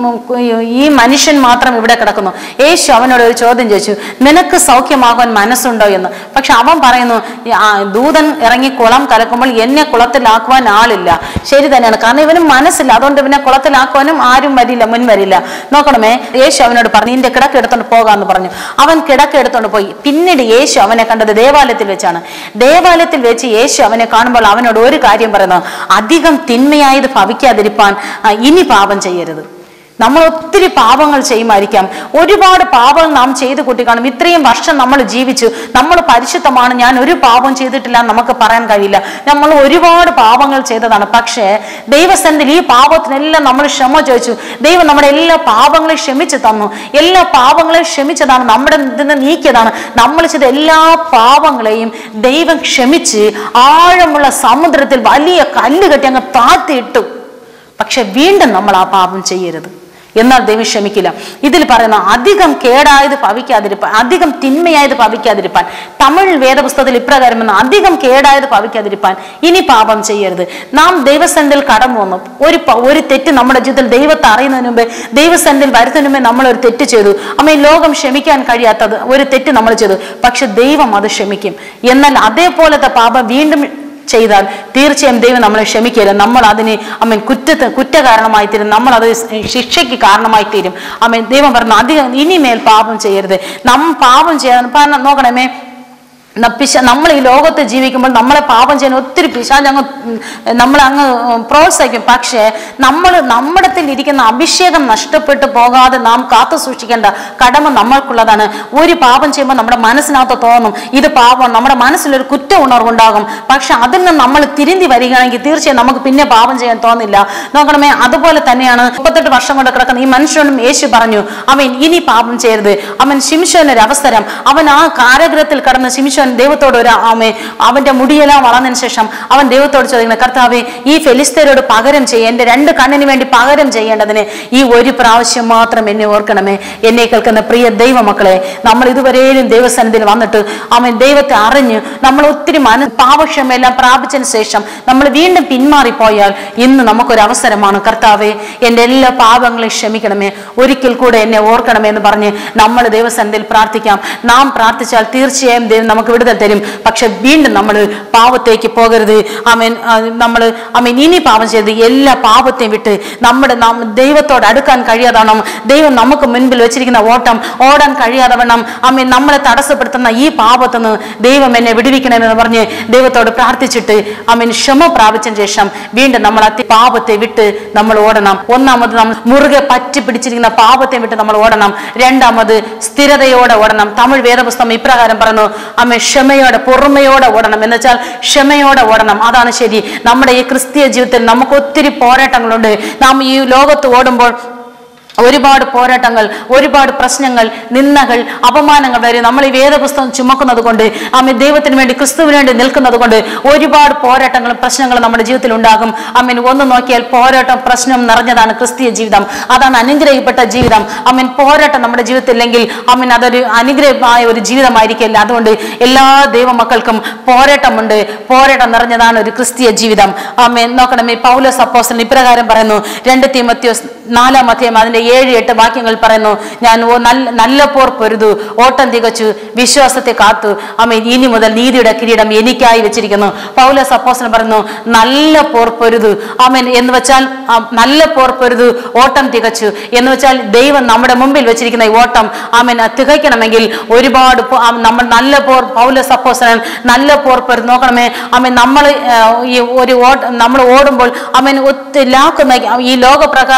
ഈ മനുഷ്യൻ മാത്രം ഇവിടെ കിടക്കുന്നു യേശു അവനോട് ഒരു ചോദ്യം ചോദിച്ചു നിനക്ക് സൗഖ്യമാകാൻ മനസ്സുണ്ടോ എന്ന് പക്ഷെ അവൻ പറയുന്നു "ആ, ദൂതൻ ഇറങ്ങി കുളം കലക്കുമ്പോൾ എന്നെ കുളത്തിലാക്കുവാൻ ആളില്ല ശരി തന്നെയാണ് കാരണം ഇവന് മനസ്സില്ല അതുകൊണ്ട് ഇവനെ കുളത്തിലാക്കുവാനും ആരും വരില്ല മുൻ വരില്ല നോക്കണമേ യേശു അവനോട് പറഞ്ഞു നിന്റെ കിടക്ക് എടുത്തോണ്ട് പോകാന്ന് പറഞ്ഞു അവൻ കിടക്ക് എടുത്തോണ്ട് പോയി പിന്നീട് യേശു അവനെ കണ്ടത് ദേവാലയത്തിൽ വെച്ചാണ് ദേവാലയത്തിൽ വെച്ച് യേശു അവനെ കാണുമ്പോൾ അവനോട് ഒരു കാര്യം പറയുന്നു അധികം തിന്മയായത് ഭവിക്കാതിരിപ്പാൻ ആ, ഇനി പാപം ചെയ്യരുത് നമ്മൾ ഒത്തിരി പാപങ്ങൾ ചെയ്യുമായിരിക്കാം ഒരുപാട് പാപങ്ങൾ നാം ചെയ്ത് കൂട്ടി കാണും ഇത്രയും വർഷം നമ്മൾ ജീവിച്ചു നമ്മൾ പരിശുദ്ധമാണ് ഞാൻ ഒരു പാപം ചെയ്തിട്ടില്ല എന്ന് നമുക്ക് പറയാൻ കഴിയില്ല നമ്മൾ ഒരുപാട് പാപങ്ങൾ ചെയ്തതാണ് പക്ഷേ ദൈവസന്നിധിയിൽ ഈ പാപത്തിനെല്ലാം നമ്മൾ ക്ഷമ ചോദിച്ചു ദൈവം നമ്മുടെ എല്ലാ പാപങ്ങളെയും ക്ഷമിച്ചു തന്നു എല്ലാ പാപങ്ങളെയും ക്ഷമിച്ചതാണ് നമ്മുടെ ഇതിന് നീക്കിയതാണ് നമ്മൾ ചെയ്ത എല്ലാ പാപങ്ങളെയും ദൈവം ക്ഷമിച്ച് ആഴമുള്ള സമുദ്രത്തിൽ വലിയ കല്ല് കെട്ടി അങ്ങ് താത്തിയിട്ടു പക്ഷെ വീണ്ടും നമ്മൾ ആ പാപം ചെയ്യരുത് എന്നാൽ ദൈവം ക്ഷമിക്കില്ല ഇതിൽ പറയുന്ന അധികം കേടായത് ഭവിക്കാതിരിപ്പാൻ അധികം തിന്മയായത് ഭവിക്കാതിരിപ്പാൻ തമിഴ് വേദപുസ്തകത്തിൽ ഇപ്രകാരം വന്നു അധികം കേടായത് ഭവിക്കാതിരിപ്പാൻ ഇനി പാപം ചെയ്യരുത് നാം ദൈവസന്നിധിയിൽ കടന്നു വന്നു ഒരു പ- ഒരു തെറ്റ് നമ്മുടെ ജീവിതത്തിൽ ദൈവത്തെ അറിയുന്നതിന് മുമ്പേ ദൈവസന്നിധിയിൽ വരുന്നതിന് മുമ്പേ നമ്മൾ ഒരു തെറ്റ് ചെയ്തു അമ്മ ഈ ലോകം ക്ഷമിക്കാൻ കഴിയാത്തത് ഒരു തെറ്റ് നമ്മൾ ചെയ്തു പക്ഷെ ദൈവം അത് ക്ഷമിക്കും എന്നാൽ അതേപോലത്തെ പാപം വീണ്ടും ചെയ്താൽ തീർച്ചയായും ദൈവം നമ്മളെ ക്ഷമിക്കില്ല നമ്മൾ അതിന് അമ്മൻ കുറ്റത്ത് കുറ്റകാരണമായി തീരും നമ്മൾ അത് ശിക്ഷയ്ക്ക് കാരണമായി തീരും അമ്മൻ ദൈവം പറഞ്ഞു അധികം ഇനിമേൽ പാപം ചെയ്യരുത് നം പാപം ചെയ്യാൻ കാരണം നോക്കണമേ ന- പിശ നമ്മൾ ഈ ലോകത്ത് ജീവിക്കുമ്പോൾ നമ്മളെ പാപം ചെയ്യാൻ ഒത്തിരി പിശാജ് അങ്ങ് ഉം, നമ്മളെ അങ്ങ് ഉം, പ്രോത്സാഹിക്കും പക്ഷേ നമ്മൾ നമ്മടത്തിൽ ഇരിക്കുന്ന അഭിഷേകം നഷ്ടപ്പെട്ടു പോകാതെ നാം കാത്തു സൂക്ഷിക്കേണ്ട കടമ നമ്മൾക്കുള്ളതാണ് ഒരു പാപം ചെയ്യുമ്പോൾ നമ്മുടെ മനസ്സിനകത്ത് തോന്നും ഇത് പാപം നമ്മുടെ മനസ്സിലൊരു കുറ്റ ഉണർവുണ്ടാകും പക്ഷെ അതിൽ നിന്ന് നമ്മൾ തിരുന്തി വരികയാണെങ്കിൽ തീർച്ചയായും നമുക്ക് പിന്നെ പാപം ചെയ്യാൻ തോന്നില്ല നോക്കണമേ അതുപോലെ തന്നെയാണ് മുപ്പത്തെട്ട് വർഷം കൊണ്ട് കിടക്കുന്ന ഈ മനുഷ്യനും യേശു പറഞ്ഞു അവൻ ഇനി പാപം ചെയ്യരുത് അവൻ ശിംശോനൊരു അവസരം അവൻ ആ കാരാഗ്രഹത്തിൽ കടന്ന് ശിംശോൻ ദൈവത്തോട് ഒരു ആമേ അവന്റെ മുടിയെല്ലാം വളർന്നതിന് ശേഷം അവൻ ദൈവത്തോട് ചോദിക്കുന്നത് കർത്താവെ ഈ ഫെലിസ്തീനോട് പകരം ചെയ്യ എന്റെ രണ്ട് കണ്ണിന് വേണ്ടി പകരം ചെയ്യേണ്ടതിന് ഈ ഒരു പ്രാവശ്യം മാത്രം എന്നെ ഓർക്കണമേ എന്നെ കേൾക്കുന്ന പ്രിയ ദൈവമക്കളെ നമ്മൾ ഇതുവരെയും ദൈവസന്നിധിയിൽ വന്നിട്ട് അവൻ ദൈവത്തെ അറിഞ്ഞ് നമ്മൾ ഒത്തിരി മന പാപക്ഷമെല്ലാം പ്രാപിച്ചതിന് ശേഷം നമ്മൾ വീണ്ടും പിന്മാറിപ്പോയാൽ ഇന്ന് നമുക്കൊരു അവസരമാണ് കർത്താവെ എൻ്റെ എല്ലാ പാപങ്ങളെയും ക്ഷമിക്കണമേ ഒരിക്കൽ കൂടെ എന്നെ ഓർക്കണമേ എന്ന് പറഞ്ഞ് നമ്മൾ ദൈവസന്നിധിയിൽ പ്രാർത്ഥിക്കാം നാം പ്രാർത്ഥിച്ചാൽ തീർച്ചയായും ദൈവം നമുക്ക് വിടുതൽ തരും പക്ഷെ വീണ്ടും നമ്മൾ പാവത്തേക്ക് പോകരുത് അമേൻ നമ്മൾ അമേൻ ഇനി പാപം ചെയ്ത് എല്ലാ പാപത്തെയും വിട്ട് നമ്മുടെ നാം ദൈവത്തോട് അടുക്കാൻ കഴിയാതവണ്ണം ദൈവം നമുക്ക് മുൻപിൽ വെച്ചിരിക്കുന്ന ഓട്ടം ഓടാൻ കഴിയാതെ വണ്ണം അമ്മ നമ്മളെ തടസ്സപ്പെടുത്തുന്ന ഈ പാപത്തുനിന്ന് ദൈവം എന്നെ വിടുവിക്കണമെന്ന് പറഞ്ഞ് ദൈവത്തോട് പ്രാർത്ഥിച്ചിട്ട് അമ്മൻ ക്ഷമ പ്രാപിച്ചതിന് ശേഷം വീണ്ടും നമ്മൾ അത്തി പാപത്തെ വിട്ട് നമ്മൾ ഓടണം ഒന്നാമത് നമ്മൾ മുറുകെ പറ്റി പിടിച്ചിരിക്കുന്ന പാപത്തെ വിട്ട് നമ്മൾ ഓടണം രണ്ടാമത് സ്ഥിരതയോടെ ഓടണം തമിഴ് വേദപുസ്തകം ഇപ്രകാരം പറയുന്നു അമ്മ ക്ഷമയോടെ പൊറുമയോടെ ഓടണം എന്ന് വെച്ചാൽ ക്ഷമയോടെ ഓടണം അതാണ് ശരി നമ്മുടെ ഈ ക്രിസ്തീയ ജീവിതത്തിൽ നമുക്ക് ഒത്തിരി പോരാട്ടങ്ങളുണ്ട് നാം ഈ ലോകത്ത് ഓടുമ്പോൾ ഒരുപാട് പോരാട്ടങ്ങൾ ഒരുപാട് പ്രശ്നങ്ങൾ നിന്ദകൾ അപമാനങ്ങൾ വരെ നമ്മൾ ഈ വേദപുസ്തകം ചുമക്കുന്നത് കൊണ്ട് അമ്മ ദൈവത്തിന് വേണ്ടി ക്രിസ്തുവിന് വേണ്ടി നിൽക്കുന്നത് കൊണ്ട് ഒരുപാട് പോരാട്ടങ്ങളും പ്രശ്നങ്ങളും നമ്മുടെ ജീവിതത്തിൽ ഉണ്ടാകും അമ്മൻ ഒന്ന് നോക്കിയാൽ പോരാട്ടം പ്രശ്നം നിറഞ്ഞതാണ് ക്രിസ്തീയ ജീവിതം അതാണ് അനുഗ്രഹിക്കപ്പെട്ട ജീവിതം അമ്മൻ പോരാട്ടം നമ്മുടെ ജീവിതത്തിൽ ഇല്ലെങ്കിൽ അമ്മൻ അതൊരു അനുഗ്രഹമായ ഒരു ജീവിതമായിരിക്കില്ല അതുകൊണ്ട് എല്ലാ ദൈവമക്കൾക്കും പോരാട്ടമുണ്ട് പോരാട്ടം നിറഞ്ഞതാണ് ഒരു ക്രിസ്തീയ ജീവിതം അമ്മൻ നോക്കണമേ പൗലോസ് അപ്പോസ്റ്റലൻ ഇപ്രകാരം പറയുന്നു രണ്ട് തീമത്യോസ് നാലാം അധ്യായം അതിന്റെ ഏഴ് എട്ട് വാക്യങ്ങൾ പറയുന്നു ഞാൻ ഓ നല്ല നല്ല പോർ പൊരുതു ഓട്ടം തികച്ചു വിശ്വാസത്തെ കാത്തു അമ്മ ഇനി മുതൽ നീതിയുടെ കിരീടം എനിക്കായി വെച്ചിരിക്കുന്നു പൗലോസ് അപ്പോസ്റ്റലൻ പറയുന്നു നല്ല പോർ പൊരുതു അമ്മൻ എന്ന് വെച്ചാൽ ആ, നല്ല പോർ പൊരുതു ഓട്ടം തികച്ചു എന്ന് വെച്ചാൽ ദൈവം നമ്മുടെ മുമ്പിൽ വെച്ചിരിക്കുന്ന ഈ ഓട്ടം ആമൻ തികയ്ക്കണമെങ്കിൽ ഒരുപാട് പോ- ആ, നമ്മൾ നല്ല പോർ പൗലോസ് അപ്പോസ്റ്റലൻ നല്ല പോർ പൊരുത് നോക്കണമേ അമ്മൻ നമ്മൾ ഈ ഒരു ഓട്ട നമ്മൾ ഓടുമ്പോൾ അവൻ ഒത്തിരി ലാക്കുന്ന ഈ ലോകപ്രകാരം ഒരു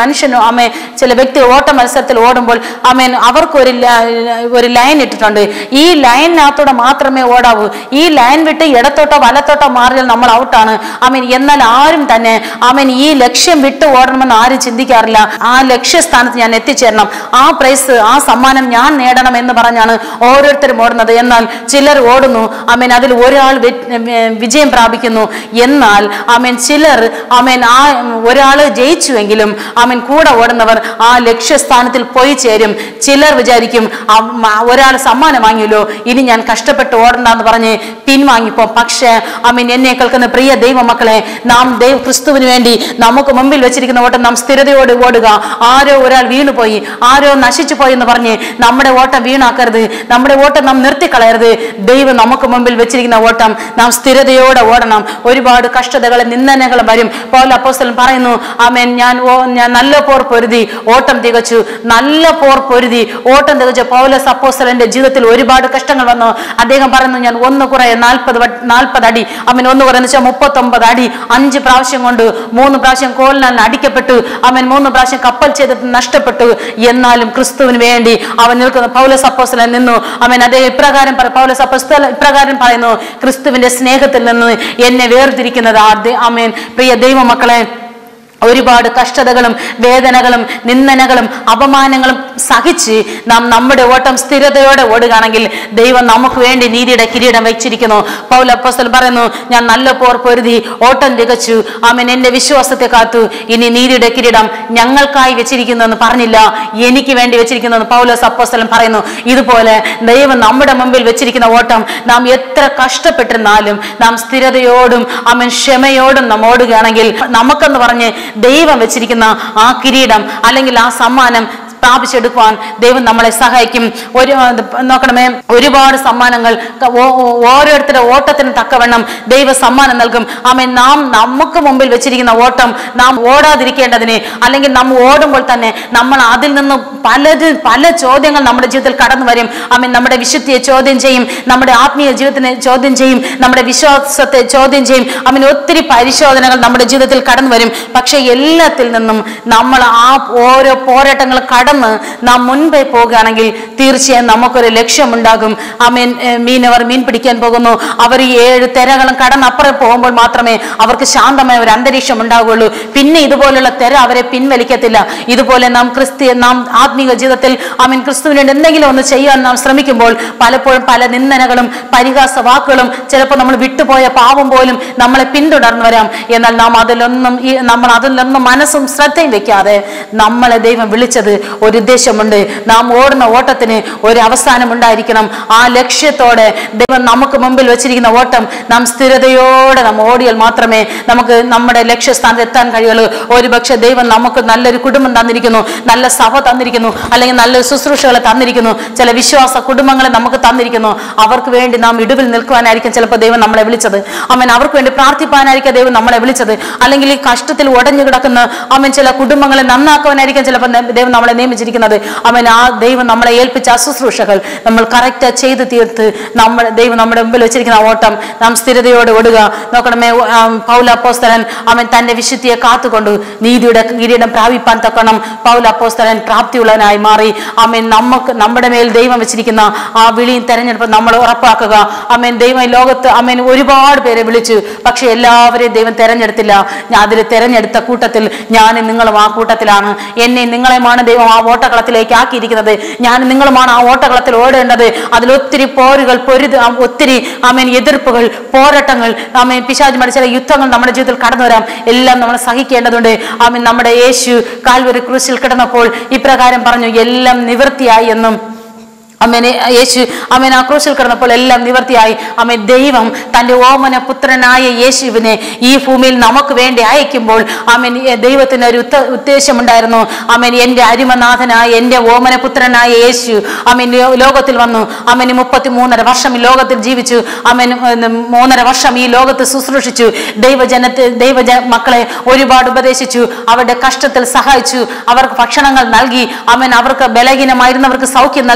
മനുഷ്യനും അമ്മേ ചില വ്യക്തി ഓട്ട മത്സരത്തിൽ ഓടുമ്പോൾ അമ്മേൻ അവർക്ക് ഒരു ല- ഒരു ലൈൻ ഇട്ടിട്ടുണ്ട് ഈ ലൈനിനകത്തൂടെ മാത്രമേ ഓടാവൂ ഈ ലൈൻ വിട്ട് ഇടത്തോട്ടോ വലത്തോട്ടോ മാറിയാൽ നമ്മൾ ഔട്ടാണ് അമീൻ എന്നാൽ ആരും തന്നെ അമീൻ ഈ ലക്ഷ്യം വിട്ട് ഓടണമെന്ന് ആരും ചിന്തിക്കാറില്ല ആ ലക്ഷ്യസ്ഥാനത്ത് ഞാൻ എത്തിച്ചേരണം ആ പ്രൈസ് ആ സമ്മാനം ഞാൻ നേടണം എന്ന് പറഞ്ഞാണ് ഓരോരുത്തരും ഓടുന്നത് എന്നാൽ ചിലർ ഓടുന്നു അമീൻ അതിൽ ഒരാൾ വി- ഏർ വിജയം പ്രാപിക്കുന്നു എന്നാൽ അമീൻ ചിലർ അമീൻ ആ ഒരാള് ജയിച്ചുവെങ്കിലും അമീൻ കൂടെ ഓടുന്നവർ ആ ലക്ഷ്യസ്ഥാനത്തിൽ പോയി ചേരും ചിലർ വിചാരിക്കും ഒരാൾ സമ്മാനം വാങ്ങിയല്ലോ ഇനി ഞാൻ കഷ്ടപ്പെട്ട് ഓടണ്ടെന്ന് പറഞ്ഞ് പിൻവാങ്ങിപ്പോ പക്ഷേ അമീൻ എന്നെ കേൾക്കുന്ന പ്രിയ ദൈവമക്കളെ നാം ദൈവ ക്രിസ്തുവിന് വേണ്ടി നമുക്ക് മുമ്പിൽ വെച്ചിരിക്കുന്ന ഓട്ടം നാം സ്ഥിരതയോട് ഓടുക ആരോ ഒരാൾ വീണുപോയി ആരോ നശിച്ചു പോയി എന്ന് പറഞ്ഞ് നമ്മുടെ ഓട്ടം വീണാക്കരുത് നമ്മുടെ ഓട്ടം നാം നിർത്തിക്കളയരുത് ദൈവം നമുക്ക് മുമ്പിൽ വെച്ചിരിക്കുന്ന ഓട്ടം നാം സ്ഥിരതയോടെ ഓടണം ഒരുപാട് കഷ്ടതകളും നിന്ദനകളും വരും പൗൽ അപ്പോസ്തലൻ പറയുന്നു ആമേൻ ഞാൻ ഓ ഞാൻ നല്ല പോർ പൊരുതി ഓട്ടം തികച്ചു നല്ല പോർ പൊരുതി ഓട്ടം തികച്ച പൗലസ് അപ്പോസ്തലന്റെ ജീവിതത്തിൽ ഒരുപാട് കഷ്ടങ്ങൾ വന്നു അദ്ദേഹം പറയുന്നു ഞാൻ ഒന്ന് കുറെ നാൽപ്പത് നാൽപ്പത് അടി അവൻ ഒന്ന് കുറേ വെച്ചാൽ മുപ്പത്തൊമ്പത് അടി അഞ്ച് പ്രാവശ്യം കൊണ്ട് മൂന്ന് പ്രാവശ്യം കോലിനാൽ അടിക്കപ്പെട്ടു അവൻ മൂന്ന് പ്രാവശ്യം കപ്പൽ ചെയ്തിട്ട് നഷ്ടപ്പെട്ടു എന്നാലും ക്രിസ്തുവിന് വേണ്ടി അവൻ നിൽക്കുന്ന പൗലസ് അപ്പോസ്തലൻ നിന്നു അവൻ അദ്ദേഹം ഇപ്രകാരം പറ- പൗലസ് അപ്പോസ്തലൻ ഇപ്രകാരം പറയുന്നു ക്രിസ്തുവിന്റെ സ്നേഹത്തിൽ നിന്ന് എന്നെ വേർതിരിക്കുന്നത് ആദ്യ അമേൻ പ്രിയ ദൈവമക്കളെ ഒരുപാട് കഷ്ടതകളും വേദനകളും നിന്ദനകളും അപമാനങ്ങളും സഹിച്ച് നാം നമ്മുടെ ഓട്ടം സ്ഥിരതയോടെ ഓടുകയാണെങ്കിൽ ദൈവം നമുക്ക് വേണ്ടി നീതിയുടെ കിരീടം വെച്ചിരിക്കുന്നു പൗൽ അപ്പോസ്തലൻ പറയുന്നു ഞാൻ നല്ല പോർ പൊരുതി ഓട്ടം തികച്ചു ആമൻ എന്റെ വിശ്വാസത്തെ കാത്തു ഇനി നീതിയുടെ കിരീടം ഞങ്ങൾക്കായി വെച്ചിരിക്കുന്നു എന്ന് പറഞ്ഞില്ല എനിക്ക് വേണ്ടി വെച്ചിരിക്കുന്നു എന്ന് പൗലോസ് അപ്പോസ്തലൻ പറയുന്നു ഇതുപോലെ ദൈവം നമ്മുടെ മുമ്പിൽ വെച്ചിരിക്കുന്ന ഓട്ടം നാം എത്ര കഷ്ടപ്പെട്ടിരുന്നാലും നാം സ്ഥിരതയോടും അവൻ ക്ഷമയോടും നാം ഓടുകയാണെങ്കിൽ നമുക്കെന്ന് പറഞ്ഞ് ദൈവം വെച്ചിരിക്കുന്ന ആ കിരീടം അല്ലെങ്കിൽ ആ സമ്മാനം സ്ഥാപിച്ചെടുക്കുവാൻ ദൈവം നമ്മളെ സഹായിക്കും ഒരു ഇത് നോക്കണമേ ഒരുപാട് സമ്മാനങ്ങൾ ക- ഓ- ഓ- ഓരോരുത്തരുടെ ഓട്ടത്തിന് തക്കവണ്ണം ദൈവ സമ്മാനം നൽകും ആമേ നാം നമുക്ക് മുമ്പിൽ വെച്ചിരിക്കുന്ന ഓട്ടം നാം ഓടാതിരിക്കേണ്ടതിന് അല്ലെങ്കിൽ നാം ഓടുമ്പോൾ തന്നെ നമ്മൾ അതിൽ നിന്ന് പലത് പല ചോദ്യങ്ങൾ നമ്മുടെ ജീവിതത്തിൽ കടന്നു വരും ആമേൻ നമ്മുടെ വിശുദ്ധിയെ ചോദ്യം ചെയ്യും നമ്മുടെ ആത്മീയ ജീവിതത്തിനെ ചോദ്യം ചെയ്യും നമ്മുടെ വിശ്വാസത്തെ ചോദ്യം ചെയ്യും അവന് ഒത്തിരി പരിശോധനകൾ നമ്മുടെ ജീവിതത്തിൽ കടന്നു വരും പക്ഷെ എല്ലാത്തിൽ നിന്നും നമ്മൾ ആ ഓരോ പോരാട്ടങ്ങൾ കടന്ന് നാം മുൻപേ പോകുകയാണെങ്കിൽ തീർച്ചയായും നമുക്കൊരു ലക്ഷ്യമുണ്ടാകും ആ മീൻ ഏർ മീനവർ മീൻ പിടിക്കാൻ പോകുന്നു അവർ ഈ ഏഴ് തിരകളും കടന്നപ്പുറം പോകുമ്പോൾ മാത്രമേ അവർക്ക് ശാന്തമായ ഒരു അന്തരീക്ഷം ഉണ്ടാവുകയുള്ളൂ പിന്നെ ഇതുപോലുള്ള തിര അവരെ പിൻവലിക്കത്തില്ല ഇതുപോലെ നാം ക്രിസ്ത്യ നാം ആത്മീക ജീവിതത്തിൽ ആ മീൻ ക്രിസ്തുവിന് വേണ്ടി എന്തെങ്കിലും ഒന്ന് ചെയ്യാൻ നാം ശ്രമിക്കുമ്പോൾ പലപ്പോഴും പല നിന്ദനകളും പരിഹാസ വാക്കുകളും ചിലപ്പോൾ നമ്മൾ വിട്ടുപോയ പാവം പോലും നമ്മളെ പിന്തുടർന്നു വരാം എന്നാൽ നാം അതിലൊന്നും ഈ നമ്മൾ അതിലൊന്നും മനസ്സും ശ്രദ്ധയും വെക്കാതെ നമ്മളെ ദൈവം വിളിച്ചത് ഒരു ഉദ്ദേശമുണ്ട് നാം ഓടുന്ന ഓട്ടത്തിന് ഒരു അവസാനം ഉണ്ടായിരിക്കണം ആ ലക്ഷ്യത്തോടെ ദൈവം നമുക്ക് മുമ്പിൽ വെച്ചിരിക്കുന്ന ഓട്ടം നാം സ്ഥിരതയോടെ നാം ഓടിയാൽ മാത്രമേ നമുക്ക് നമ്മുടെ ലക്ഷ്യസ്ഥാനത്ത് എത്താൻ കഴിയുള്ളൂ ഒരുപക്ഷെ ദൈവം നമുക്ക് നല്ലൊരു കുടുംബം തന്നിരിക്കുന്നു നല്ല സഭ തന്നിരിക്കുന്നു അല്ലെങ്കിൽ നല്ല ശുശ്രൂഷകളെ തന്നിരിക്കുന്നു ചില വിശ്വാസ കുടുംബങ്ങളെ നമുക്ക് തന്നിരിക്കുന്നു അവർക്ക് വേണ്ടി നാം ഇടിവിൽ നിൽക്കുവാനായിരിക്കും ചിലപ്പോൾ ദൈവം നമ്മളെ വിളിച്ചത് അവൻ അവർക്ക് വേണ്ടി പ്രാർത്ഥിപ്പാനായിരിക്കും ദൈവം നമ്മളെ വിളിച്ചത് അല്ലെങ്കിൽ ഈ കഷ്ടത്തിൽ ഉടഞ്ഞു കിടക്കുന്ന അവൻ ചില കുടുംബങ്ങളെ നന്നാക്കുവാനായിരിക്കും ചിലപ്പോൾ ന- ദൈവം നമ്മളെ നിയമിച്ചിരിക്കുന്നത് അവൻ ആ ദൈവം നമ്മളെ ഏൽപ്പിച്ച അശുശ്രൂഷകൾ നമ്മൾ കറക്റ്റ് ചെയ്ത് തീർത്ത് നമ്മൾ ദൈവം നമ്മുടെ മുമ്പിൽ വെച്ചിരിക്കുന്ന ആ ഓട്ടം നാം സ്ഥിരതയോടെ ഓടുക നോക്കണമേ ആ, പൗല അപ്പോസ്തലൻ അവൻ തന്റെ വിശുദ്ധിയെ കാത്തുകൊണ്ട് നീതിയുടെ കിരീടം പ്രാപിപ്പാൻ തക്കണം പൗല അപ്പോസ്തലൻ പ്രാപ്തിയുള്ളവനായി മാറി അമേൻ നമുക്ക് നമ്മുടെ മേൽ ദൈവം വെച്ചിരിക്കുന്ന ആ വിളിയും തെരഞ്ഞെടുപ്പ് നമ്മൾ ഉറപ്പാക്കുക അമേൻ ദൈവം ഈ ലോകത്ത് അമേൻ ഒരുപാട് പേരെ വിളിച്ചു പക്ഷെ എല്ലാവരെയും ദൈവം തെരഞ്ഞെടുത്തില്ല ഞാൻ അതിൽ തെരഞ്ഞെടുത്ത കൂട്ടത്തിൽ ഞാൻ നിങ്ങളും ആ കൂട്ടത്തിലാണ് എന്നെ നിങ്ങളെയുമാണ് ദൈവം ആ ഓട്ടകളത്തിലേക്ക് ആക്കിയിരിക്കുന്നത് ഞാൻ നിങ്ങളുമാണ് ആ ഓട്ടകളത്തിൽ ഓടേണ്ടത് അതിലൊത്തിരി പോരുകൾ പൊരുത് ആ ഒത്തിരി ആമേൻ എതിർപ്പുകൾ പോരാട്ടങ്ങൾ ആമേൻ പിശാചുമായിട്ട് ചില യുദ്ധങ്ങൾ നമ്മുടെ ജീവിതത്തിൽ കടന്നു വരാം എല്ലാം നമ്മൾ സഹിക്കേണ്ടതുണ്ട് ആമേൻ നമ്മുടെ യേശു കാൽവരി ക്രൂശിൽ കിടന്നപ്പോൾ ഇപ്രകാരം പറഞ്ഞു എല്ലാം നിവൃത്തിയായി എന്നും അമ്മേനെ യേശു അമ്മേൻ ആ ക്രൂശിൽ കിടന്നപ്പോൾ എല്ലാം നിവർത്തിയായി അമ്മ ദൈവം തന്റെ ഓമന പുത്രനായ യേശുവിനെ ഈ ഭൂമിയിൽ നമുക്ക് വേണ്ടി അയക്കുമ്പോൾ അമ്മൻ ദൈവത്തിന് ഒരു ഉത്ത ഉദ്ദേശമുണ്ടായിരുന്നു അമ്മൻ എന്റെ അരിമനാഥനായ എന്റെ ഓമന പുത്രനായ യേശു അമ്മൻ ലോകത്തിൽ വന്നു അമ്മന് മുപ്പത്തി മൂന്നര വർഷം ഈ ലോകത്തിൽ ജീവിച്ചു അമ്മൻ മൂന്നര വർഷം ഈ ലോകത്ത് ശുശ്രൂഷിച്ചു ദൈവജനത്തെ ദൈവജ മക്കളെ ഒരുപാട് ഉപദേശിച്ചു അവരുടെ കഷ്ടത്തിൽ സഹായിച്ചു അവർക്ക് ഭക്ഷണങ്ങൾ നൽകി അമ്മൻ അവർക്ക് ബലഹീനമായിരുന്നവർക്ക് സൗഖ്യം നൽകി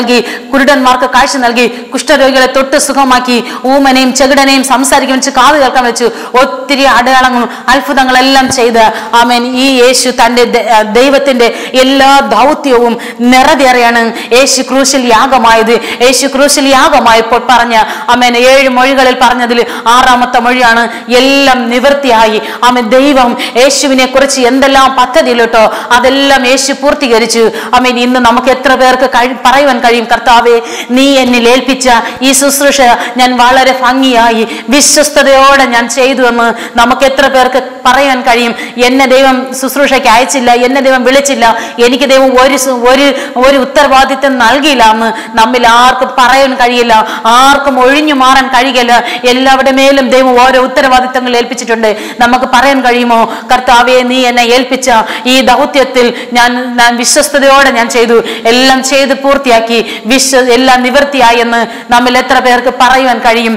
കുരുടന്മാർക്ക് കാഴ്ച നൽകി കുഷ്ഠരോഗികളെ തൊട്ട് സുഖമാക്കി ഊമനെയും ചെകിടനെയും സംസാരിക്കാൻ വെച്ച് കാത് കേൾക്കാൻ വെച്ചു ഒത്തിരി അടയാളങ്ങളും അത്ഭുതങ്ങളെല്ലാം ചെയ്ത് ആമേൻ ഈ യേശു തന്റെ ദ- ആ, ദൈവത്തിന്റെ എല്ലാ ദൗത്യവും നിറവേറിയാണ് യേശു ക്രൂശിൽ യാഗമായത് യേശു ക്രൂശിൽ യാഗമായപ്പോൾ പറഞ്ഞ ആമേൻ ഏഴ് മൊഴികളിൽ പറഞ്ഞതിൽ ആറാമത്തെ മൊഴിയാണ് എല്ലാം നിവൃത്തിയായി ആമേൻ ദൈവം യേശുവിനെ കുറിച്ച് എന്തെല്ലാം പദ്ധതിയിലിട്ടോ അതെല്ലാം യേശു പൂർത്തീകരിച്ചു ആമേൻ ഇന്ന് നമുക്ക് എത്ര പേർക്ക് കഴി- പറയുവാൻ കഴിയും കർത്താവെ നീ എന്നിൽ ഏൽപ്പിച്ച ഈ ശുശ്രൂഷ ഞാൻ വളരെ ഭംഗിയായി വിശ്വസ്തയോടെ ഞാൻ ചെയ്തു എന്ന് നമുക്ക് എത്ര പേർക്ക് പറയാൻ കഴിയും എന്നെ ദൈവം ശുശ്രൂഷയ്ക്ക് അയച്ചില്ല എന്നെ ദൈവം വിളിച്ചില്ല എനിക്ക് ദൈവം ഒരു സു- ഒരു ഒരു ഉത്തരവാദിത്വം നൽകിയില്ല എന്ന് നമ്മിൽ ആർക്കും പറയാൻ കഴിയില്ല ആർക്കും ഒഴിഞ്ഞു മാറാൻ കഴിയില്ല എല്ലാവരുടെ മേലും ദൈവം ഓരോ ഉത്തരവാദിത്തങ്ങൾ ഏൽപ്പിച്ചിട്ടുണ്ട് നമുക്ക് പറയാൻ കഴിയുമോ കർത്താവെ നീ എന്നെ ഏൽപ്പിച്ച ഈ ദൗത്യത്തിൽ ഞാൻ ഞാൻ വിശ്വസ്തയോടെ ഞാൻ ചെയ്തു എല്ലാം ചെയ്ത് പൂർത്തിയാക്കി വിശ്വ എല്ലാം നിവൃത്തിയായി എന്ന് നമ്മിൽ എത്ര പേർക്ക് പറയുവാൻ കഴിയും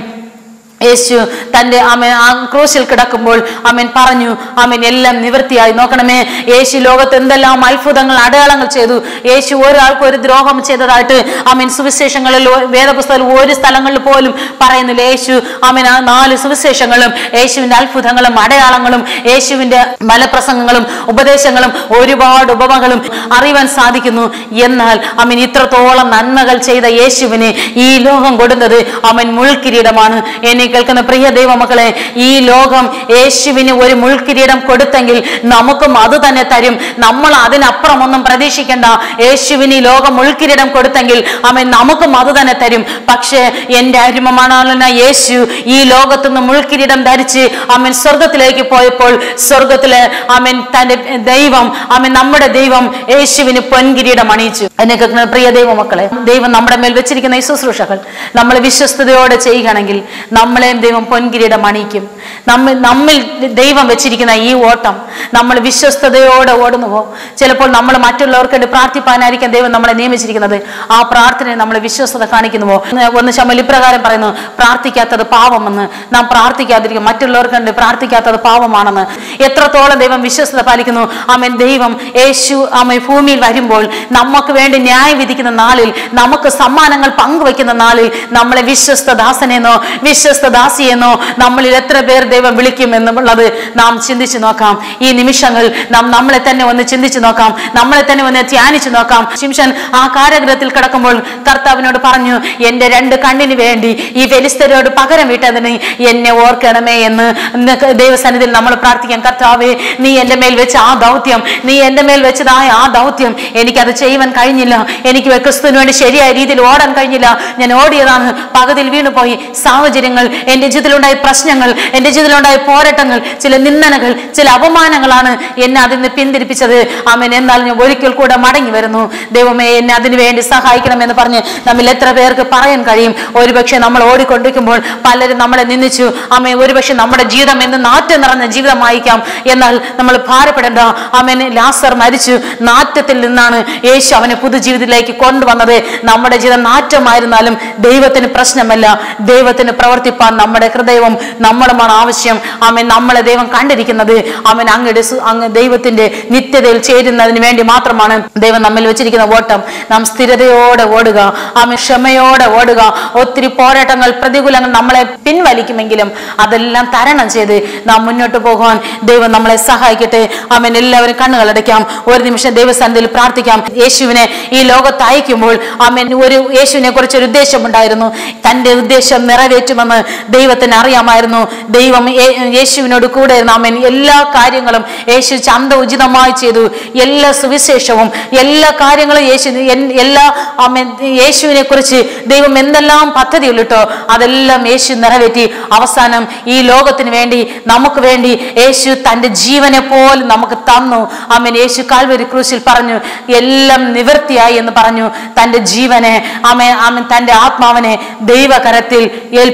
യേശു തന്റെ അമൻ ആ ക്രൂശിൽ കിടക്കുമ്പോൾ അമൻ പറഞ്ഞു അമൻ എല്ലാം നിവൃത്തിയായി നോക്കണമേ യേശു ലോകത്ത് എന്തെല്ലാം അത്ഭുതങ്ങൾ അടയാളങ്ങൾ ചെയ്തു യേശു ഒരാൾക്ക് ഒരു ദ്രോഹം ചെയ്തതായിട്ട് അമൻ സുവിശേഷങ്ങളിൽ ഒ- വേദപുസ്തകത്തിൽ ഒരു സ്ഥലങ്ങളിൽ പോലും പറയുന്നില്ല യേശു അമൻ ആ നാല് സുവിശേഷങ്ങളും യേശുവിന്റെ അത്ഭുതങ്ങളും അടയാളങ്ങളും യേശുവിന്റെ മലപ്രസംഗങ്ങളും ഉപദേശങ്ങളും ഒരുപാട് ഉപമകളും അറിയാൻ സാധിക്കുന്നു എന്നാൽ അമൻ ഇത്രത്തോളം നന്മകൾ ചെയ്ത യേശുവിന് ഈ ലോകം കൊടുത്തത് അവൻ മുൾക്കിരീടമാണ് എന്നെ കേൾക്കുന്ന പ്രിയ ദൈവമക്കളെ ഈ ലോകം യേശുവിന് ഒരു മുൾക്കിരീടം കൊടുത്തെങ്കിൽ നമുക്കും അത് തന്നെ തരും നമ്മൾ അതിനപ്പുറം ഒന്നും പ്രതീക്ഷിക്കേണ്ട യേശുവിന് ഈ ലോകം മുൾക്കിരീടം കൊടുത്തെങ്കിൽ അവൻ നമുക്കും അത് തന്നെ തരും പക്ഷേ എൻ്റെ അരുമമാണാലന യേശു ഈ ലോകത്തു നിന്ന് മുൾക്കിരീടം ധരിച്ച് അവൻ സ്വർഗത്തിലേക്ക് പോയപ്പോൾ സ്വർഗത്തിലെ അവൻ തന്റെ ദൈവം അവൻ നമ്മുടെ ദൈവം യേശുവിന് പൊൻകിരീടം അണിയിച്ചു എന്നെ കേൾക്കുന്ന പ്രിയ ദൈവമക്കളെ ദൈവം നമ്മുടെ മേൽ വെച്ചിരിക്കുന്ന ഈ ശുശ്രൂഷകൾ നമ്മൾ വിശ്വസ്തയോടെ ചെയ്യുകയാണെങ്കിൽ നമ്മളെയും ദൈവം പൊൻകിരീടം അണിയിക്കും നമ്മിൽ നമ്മിൽ ദൈവം വെച്ചിരിക്കുന്ന ഈ ഓട്ടം നമ്മൾ വിശ്വസ്തയോടെ ഓടുന്നുവോ ചിലപ്പോൾ നമ്മൾ മറ്റുള്ളവർക്ക് വേണ്ടി പ്രാർത്ഥിപ്പാനായിരിക്കും ദൈവം നമ്മളെ നിയമിച്ചിരിക്കുന്നത് ആ പ്രാർത്ഥനയെ നമ്മൾ വിശ്വസ്തത കാണിക്കുന്നുവോ ഒന്ന് ശമൽ ഇപ്രകാരം പറയുന്നു പ്രാർത്ഥിക്കാത്തത് പാപമെന്ന് നാം പ്രാർത്ഥിക്കാതിരിക്കും മറ്റുള്ളവർക്ക് വേണ്ടി പ്രാർത്ഥിക്കാത്തത് പാപമാണെന്ന് എത്രത്തോളം ദൈവം വിശ്വസ്തത പാലിക്കുന്നു ആമൻ ദൈവം യേശു ആമ ഭൂമിയിൽ വരുമ്പോൾ നമുക്ക് വേണ്ടി ന്യായം വിധിക്കുന്ന നാളിൽ നമുക്ക് സമ്മാനങ്ങൾ പങ്കുവെക്കുന്ന നാളിൽ നമ്മളെ വിശ്വസ്ത ദാസനെന്നോ വിശ്വസ്ത ദാസിയെന്നോ നമ്മളിൽ എത്ര പേർ ദൈവം വിളിക്കും എന്നുള്ളത് നാം ചിന്തിച്ചു നോക്കാം ഈ നിമിഷങ്ങൾ നാം നമ്മളെ തന്നെ ഒന്ന് ചിന്തിച്ചു നോക്കാം നമ്മളെ തന്നെ ഒന്ന് ധ്യാനിച്ചു നോക്കാം ശിംഷൻ ആ കാരാഗ്രഹത്തിൽ കിടക്കുമ്പോൾ കർത്താവിനോട് പറഞ്ഞു എന്റെ രണ്ട് കണ്ണിന് വേണ്ടി ഈ ഫെലിസ്തരോട് പകരം വീട്ടതിന് എന്നെ ഓർക്കണമേ എന്ന് ഇന്ന് ദൈവസന്നിധിയിൽ നമ്മൾ പ്രാർത്ഥിക്കാം കർത്താവേ നീ എന്റെ മേൽ വെച്ച ആ ദൗത്യം നീ എന്റെ മേൽ വെച്ചതായ ആ ദൗത്യം എനിക്കത് ചെയ്യുവാൻ കഴിഞ്ഞില്ല എനിക്ക് ക്രിസ്തുവിന് വേണ്ടി ശരിയായ രീതിയിൽ ഓടാൻ കഴിഞ്ഞില്ല ഞാൻ ഓടിയതാണ് പകുതിയിൽ വീണുപോയി സാഹചര്യങ്ങൾ എന്റെ ജീവിതത്തിലുണ്ടായ പ്രശ്നങ്ങൾ എന്റെ ജീവിതത്തിലുണ്ടായ പോരാട്ടങ്ങൾ ചില നിന്ദനകൾ ചില അപമാനങ്ങളാണ് എന്നെ അതിൽ നിന്ന് പിന്തിരിപ്പിച്ചത് ആമൻ എന്നാൽ ഞാൻ ഒരിക്കൽ കൂടെ മടങ്ങി വരുന്നു ദൈവമേ എന്നെ അതിനു വേണ്ടി സഹായിക്കണമെന്ന് പറഞ്ഞ് നമ്മിൽ എത്ര പേർക്ക് പറയാൻ കഴിയും ഒരുപക്ഷെ നമ്മൾ ഓടിക്കൊണ്ടിരിക്കുമ്പോൾ പലരും നമ്മളെ നിന്ദിച്ചു ആമേ ഒരുപക്ഷെ നമ്മുടെ ജീവിതം എന്ന് നാറ്റം നിറഞ്ഞ ജീവിതമായിരിക്കാം എന്നാൽ നമ്മൾ ഭാരപ്പെടേണ്ട ആമേനെ ലാസർ മരിച്ചു നാറ്റത്തിൽ നിന്നാണ് യേശു അവനെ പുതുജീവിതത്തിലേക്ക് കൊണ്ടുവന്നത് നമ്മുടെ ജീവിതം നാറ്റമായിരുന്നാലും ദൈവത്തിന് പ്രശ്നമല്ല ദൈവത്തിന് പ്രവർത്തിപ്പാൻ നമ്മുടെ ഹൃദയവും നമ്മളുമാണ് ആവശ്യം ആമൻ നമ്മളെ ദൈവം കണ്ടിരിക്കുന്നത് അവൻ അങ്ങയുടെ സു- അങ്ങ് ദൈവത്തിന്റെ നിത്യതയിൽ ചേരുന്നതിന് വേണ്ടി മാത്രമാണ് ദൈവം നമ്മിൽ വെച്ചിരിക്കുന്ന ഓട്ടം നാം സ്ഥിരതയോടെ ഓടുക ആമൻ ക്ഷമയോടെ ഓടുക ഒത്തിരി പോരാട്ടങ്ങൾ പ്രതികൂലങ്ങൾ നമ്മളെ പിൻവലിക്കുമെങ്കിലും അതെല്ലാം തരണം ചെയ്ത് നാം മുന്നോട്ട് പോകുവാൻ ദൈവം നമ്മളെ സഹായിക്കട്ടെ അവൻ എല്ലാവരും കണ്ണുകളടയ്ക്കാം ഒരു നിമിഷം ദൈവസന്നിധിയിൽ പ്രാർത്ഥിക്കാം യേശുവിനെ ഈ ലോകത്ത് അയക്കുമ്പോൾ അവൻ ഒരു യേശുവിനെ കുറിച്ച് ഒരു ഉദ്ദേശമുണ്ടായിരുന്നു തന്റെ ഉദ്ദേശം നിറവേറ്റുമെന്ന് ദൈവത്തിന് അറിയാമായിരുന്നു ദൈവം യേ- യേശുവിനോട് കൂടെ ഇരുന്ന് അവൻ എല്ലാ കാര്യങ്ങളും യേശു ചന്ത ഉചിതമായി ചെയ്തു എല്ലാ സുവിശേഷവും എല്ലാ കാര്യങ്ങളും യേശു എൻ- എല്ലാ അവൻ യേശുവിനെ കുറിച്ച് ദൈവം എന്തെല്ലാം പദ്ധതികളിട്ടോ അതെല്ലാം യേശു നിറവേറ്റി അവസാനം ഈ ലോകത്തിന് വേണ്ടി നമുക്ക് വേണ്ടി യേശു തന്റെ ജീവനെ പോലും നമുക്ക് തന്നു അവൻ യേശു കാൽവരി ക്രൂശിൽ പറഞ്ഞു എല്ലാം നിവൃത്തിയായി എന്ന് പറഞ്ഞു തന്റെ ജീവനെ അവൻ അവൻ തന്റെ ആത്മാവിനെ ദൈവകരത്തിൽ ഏൽപ്പിച്ചു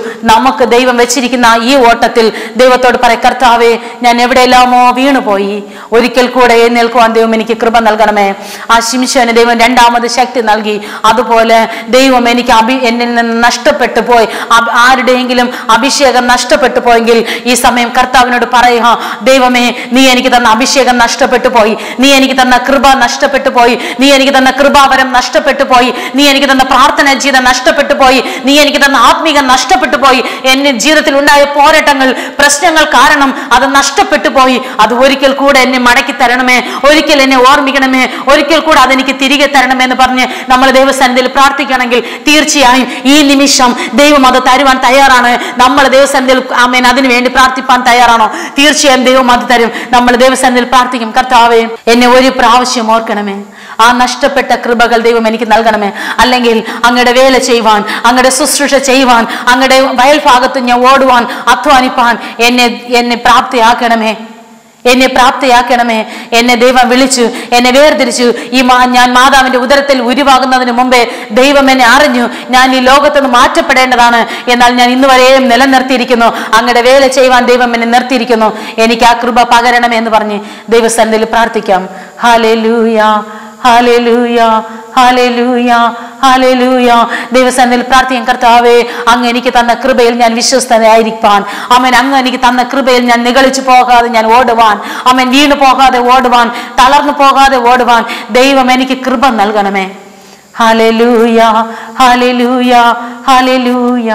നമുക്ക് ദൈവം വെച്ചിരിക്കുന്ന ഈ ഓട്ടത്തിൽ ദൈവത്തോട് പറ കർത്താവേ ഞാൻ എവിടെയെല്ലാമോ വീണുപോയി ഒരിക്കൽ കൂടെ എഴുന്നേൽക്കുവാൻ ദൈവം എനിക്ക് കൃപ നൽകണമേ ആ ശിംശോന് ദൈവം രണ്ടാമത് ശക്തി നൽകി അതുപോലെ ദൈവം എനിക്ക് അഭി എന്നിൽ നിന്ന് നഷ്ടപ്പെട്ടു പോയി അഭി- ആരുടെയെങ്കിലും അഭിഷേകം നഷ്ടപ്പെട്ടു പോയെങ്കിൽ ഈ സമയം കർത്താവിനോട് പറയുക ദൈവമേ നീ എനിക്ക് തന്ന അഭിഷേകം നഷ്ടപ്പെട്ടു പോയി നീ എനിക്ക് തന്ന കൃപ നഷ്ടപ്പെട്ടു പോയി നീ എനിക്ക് തന്ന കൃപാവരം നഷ്ടപ്പെട്ടു പോയി നീ എനിക്ക് തന്ന പ്രാർത്ഥന ജീവിതം നഷ്ടപ്പെട്ടു പോയി നീ എനിക്ക് തന്ന ആത്മീകം നഷ്ടപ്പെട്ടു പോയി എന്റെ ജീവിതത്തിൽ ഉണ്ടായ പോരാട്ടങ്ങൾ പ്രശ്നങ്ങൾ കാരണം അത് നഷ്ടപ്പെട്ടു പോയി അത് ഒരിക്കൽ കൂടെ എന്നെ മടക്കി തരണമേ ഒരിക്കൽ എന്നെ ഓർമ്മിക്കണമേ ഒരിക്കൽ കൂടെ അതെനിക്ക് തിരികെ തരണമേ എന്ന് പറഞ്ഞ് നമ്മൾ ദൈവസന്നിധിയിൽ പ്രാർത്ഥിക്കണമെങ്കിൽ തീർച്ചയായും ഈ നിമിഷം ദൈവം അത് തരുവാൻ തയ്യാറാണ് നമ്മൾ ദൈവസന്നിധിയിൽ ആമേൻ അതിനു വേണ്ടി പ്രാർത്ഥിപ്പാൻ തയ്യാറാണോ തീർച്ചയായും ദൈവം അത് തരും നമ്മൾ ദൈവസന്നിധിയിൽ പ്രാർത്ഥിക്കും കർത്താവേ എന്നെ ഒരു പ്രാവശ്യം ഓർക്കണമേ ആ നഷ്ടപ്പെട്ട കൃപകൾ ദൈവം എനിക്ക് നൽകണമേ അല്ലെങ്കിൽ അങ്ങയുടെ വേല ചെയ്യുവാൻ അങ്ങയുടെ ശുശ്രൂഷ ചെയ്യുവാൻ അങ്ങയുടെ വയൽഭാഗത്ത് ഞാൻ ഓടുവാൻ അധ്വാനിപ്പാൻ എന്നെ എന്നെ പ്രാപ്തിയാക്കണമേ എന്നെ പ്രാപ്തിയാക്കണമേ എന്നെ ദൈവം വിളിച്ചു എന്നെ വേർതിരിച്ചു ഈ മാ ഞാൻ മാതാവിന്റെ ഉദരത്തിൽ ഉരുവാകുന്നതിന് മുമ്പേ ദൈവം എന്നെ അറിഞ്ഞു ഞാൻ ഈ ലോകത്ത് നിന്ന് മാറ്റപ്പെടേണ്ടതാണ് എന്നാൽ ഞാൻ ഇന്ന് വരെയും നിലനിർത്തിയിരിക്കുന്നു അങ്ങയുടെ വേല ചെയ്യുവാൻ ദൈവം എന്നെ നിർത്തിയിരിക്കുന്നു എനിക്ക് ആ കൃപ പകരണമേ എന്ന് പറഞ്ഞ് ദൈവസന്നിധിയിൽ പ്രാർത്ഥിക്കാം ഹാലേ ലൂയ ഹാലേ ലൂയ ഹാലേ ലൂയ ഹാലേ ലൂയ ദൈവസന്നിധിയിൽ പ്രാർത്ഥിക്കാം കർത്താവേ അങ്ങ് എനിക്ക് തന്ന കൃപയിൽ ഞാൻ വിശ്വസ്തനായിരിക്കാൻ അമ്മൻ അങ്ങ് എനിക്ക് തന്ന കൃപയിൽ ഞാൻ നിഗളിച്ചു പോകാതെ ഞാൻ ഓടുവാൻ അമ്മൻ വീണു പോകാതെ ഓടുവാൻ തളർന്നു പോകാതെ ഓടുവാൻ ദൈവം എനിക്ക് കൃപ നൽകണമേ ഹാലൂയ ഹാലൂയ ഹാലൂയ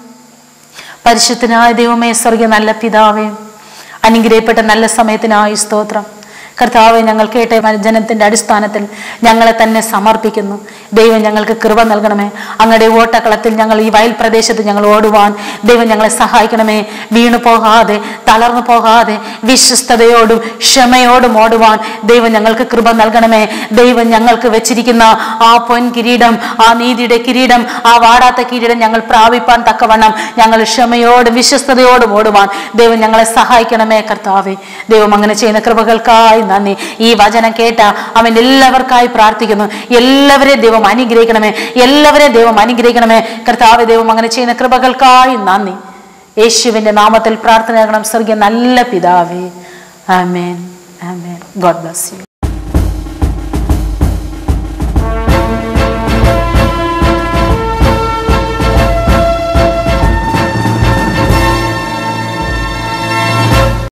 പരിശുദ്ധനായ ദൈവമേ സ്വർഗീയ നല്ല പിതാവേ അനുഗ്രഹിക്കപ്പെട്ട നല്ല സമയത്തിനായി സ്തോത്രം കർത്താവെ ഞങ്ങൾ കേട്ട വചനത്തിന്റെ അടിസ്ഥാനത്തിൽ ഞങ്ങളെ തന്നെ സമർപ്പിക്കുന്നു ദൈവം ഞങ്ങൾക്ക് കൃപ നൽകണമേ അങ്ങയുടെ ഓട്ടക്കളത്തിൽ ഞങ്ങൾ ഈ വയൽ പ്രദേശത്ത് ഞങ്ങൾ ഓടുവാൻ ദൈവം ഞങ്ങളെ സഹായിക്കണമേ വീണു പോകാതെ തളർന്നു പോകാതെ വിശ്വസ്തയോടും ക്ഷമയോടും ഓടുവാൻ ദൈവം ഞങ്ങൾക്ക് കൃപ നൽകണമേ ദൈവം ഞങ്ങൾക്ക് വെച്ചിരിക്കുന്ന ആ പൊൻ കിരീടം ആ നീതിയുടെ കിരീടം ആ വാടാത്ത കിരീടം ഞങ്ങൾ പ്രാപിപ്പാൻ തക്കവണ്ണം ഞങ്ങൾ ക്ഷമയോടും വിശ്വസ്തയോടും ഓടുവാൻ ദൈവം ഞങ്ങളെ സഹായിക്കണമേ കർത്താവെ ദൈവം അങ്ങനെ ചെയ്യുന്ന കൃപകൾക്കായി നന്ദി ഈ വചനം കേട്ട അവൻ എല്ലാവർക്കായി പ്രാർത്ഥിക്കുന്നു എല്ലാവരെയും ദൈവം അനുഗ്രഹിക്കണമേ എല്ലാവരെയും ദൈവം അനുഗ്രഹിക്കണമേ കർത്താവ് ദൈവം അങ്ങനെ ചെയ്യുന്ന കൃപകൾക്കായി നന്ദി യേശുവിന്റെ നാമത്തിൽ പ്രാർത്ഥന സ്വർഗീയ നല്ല പിതാവേ ആമേൻ ആമേൻ ഗോഡ് ബ്ലസ് യു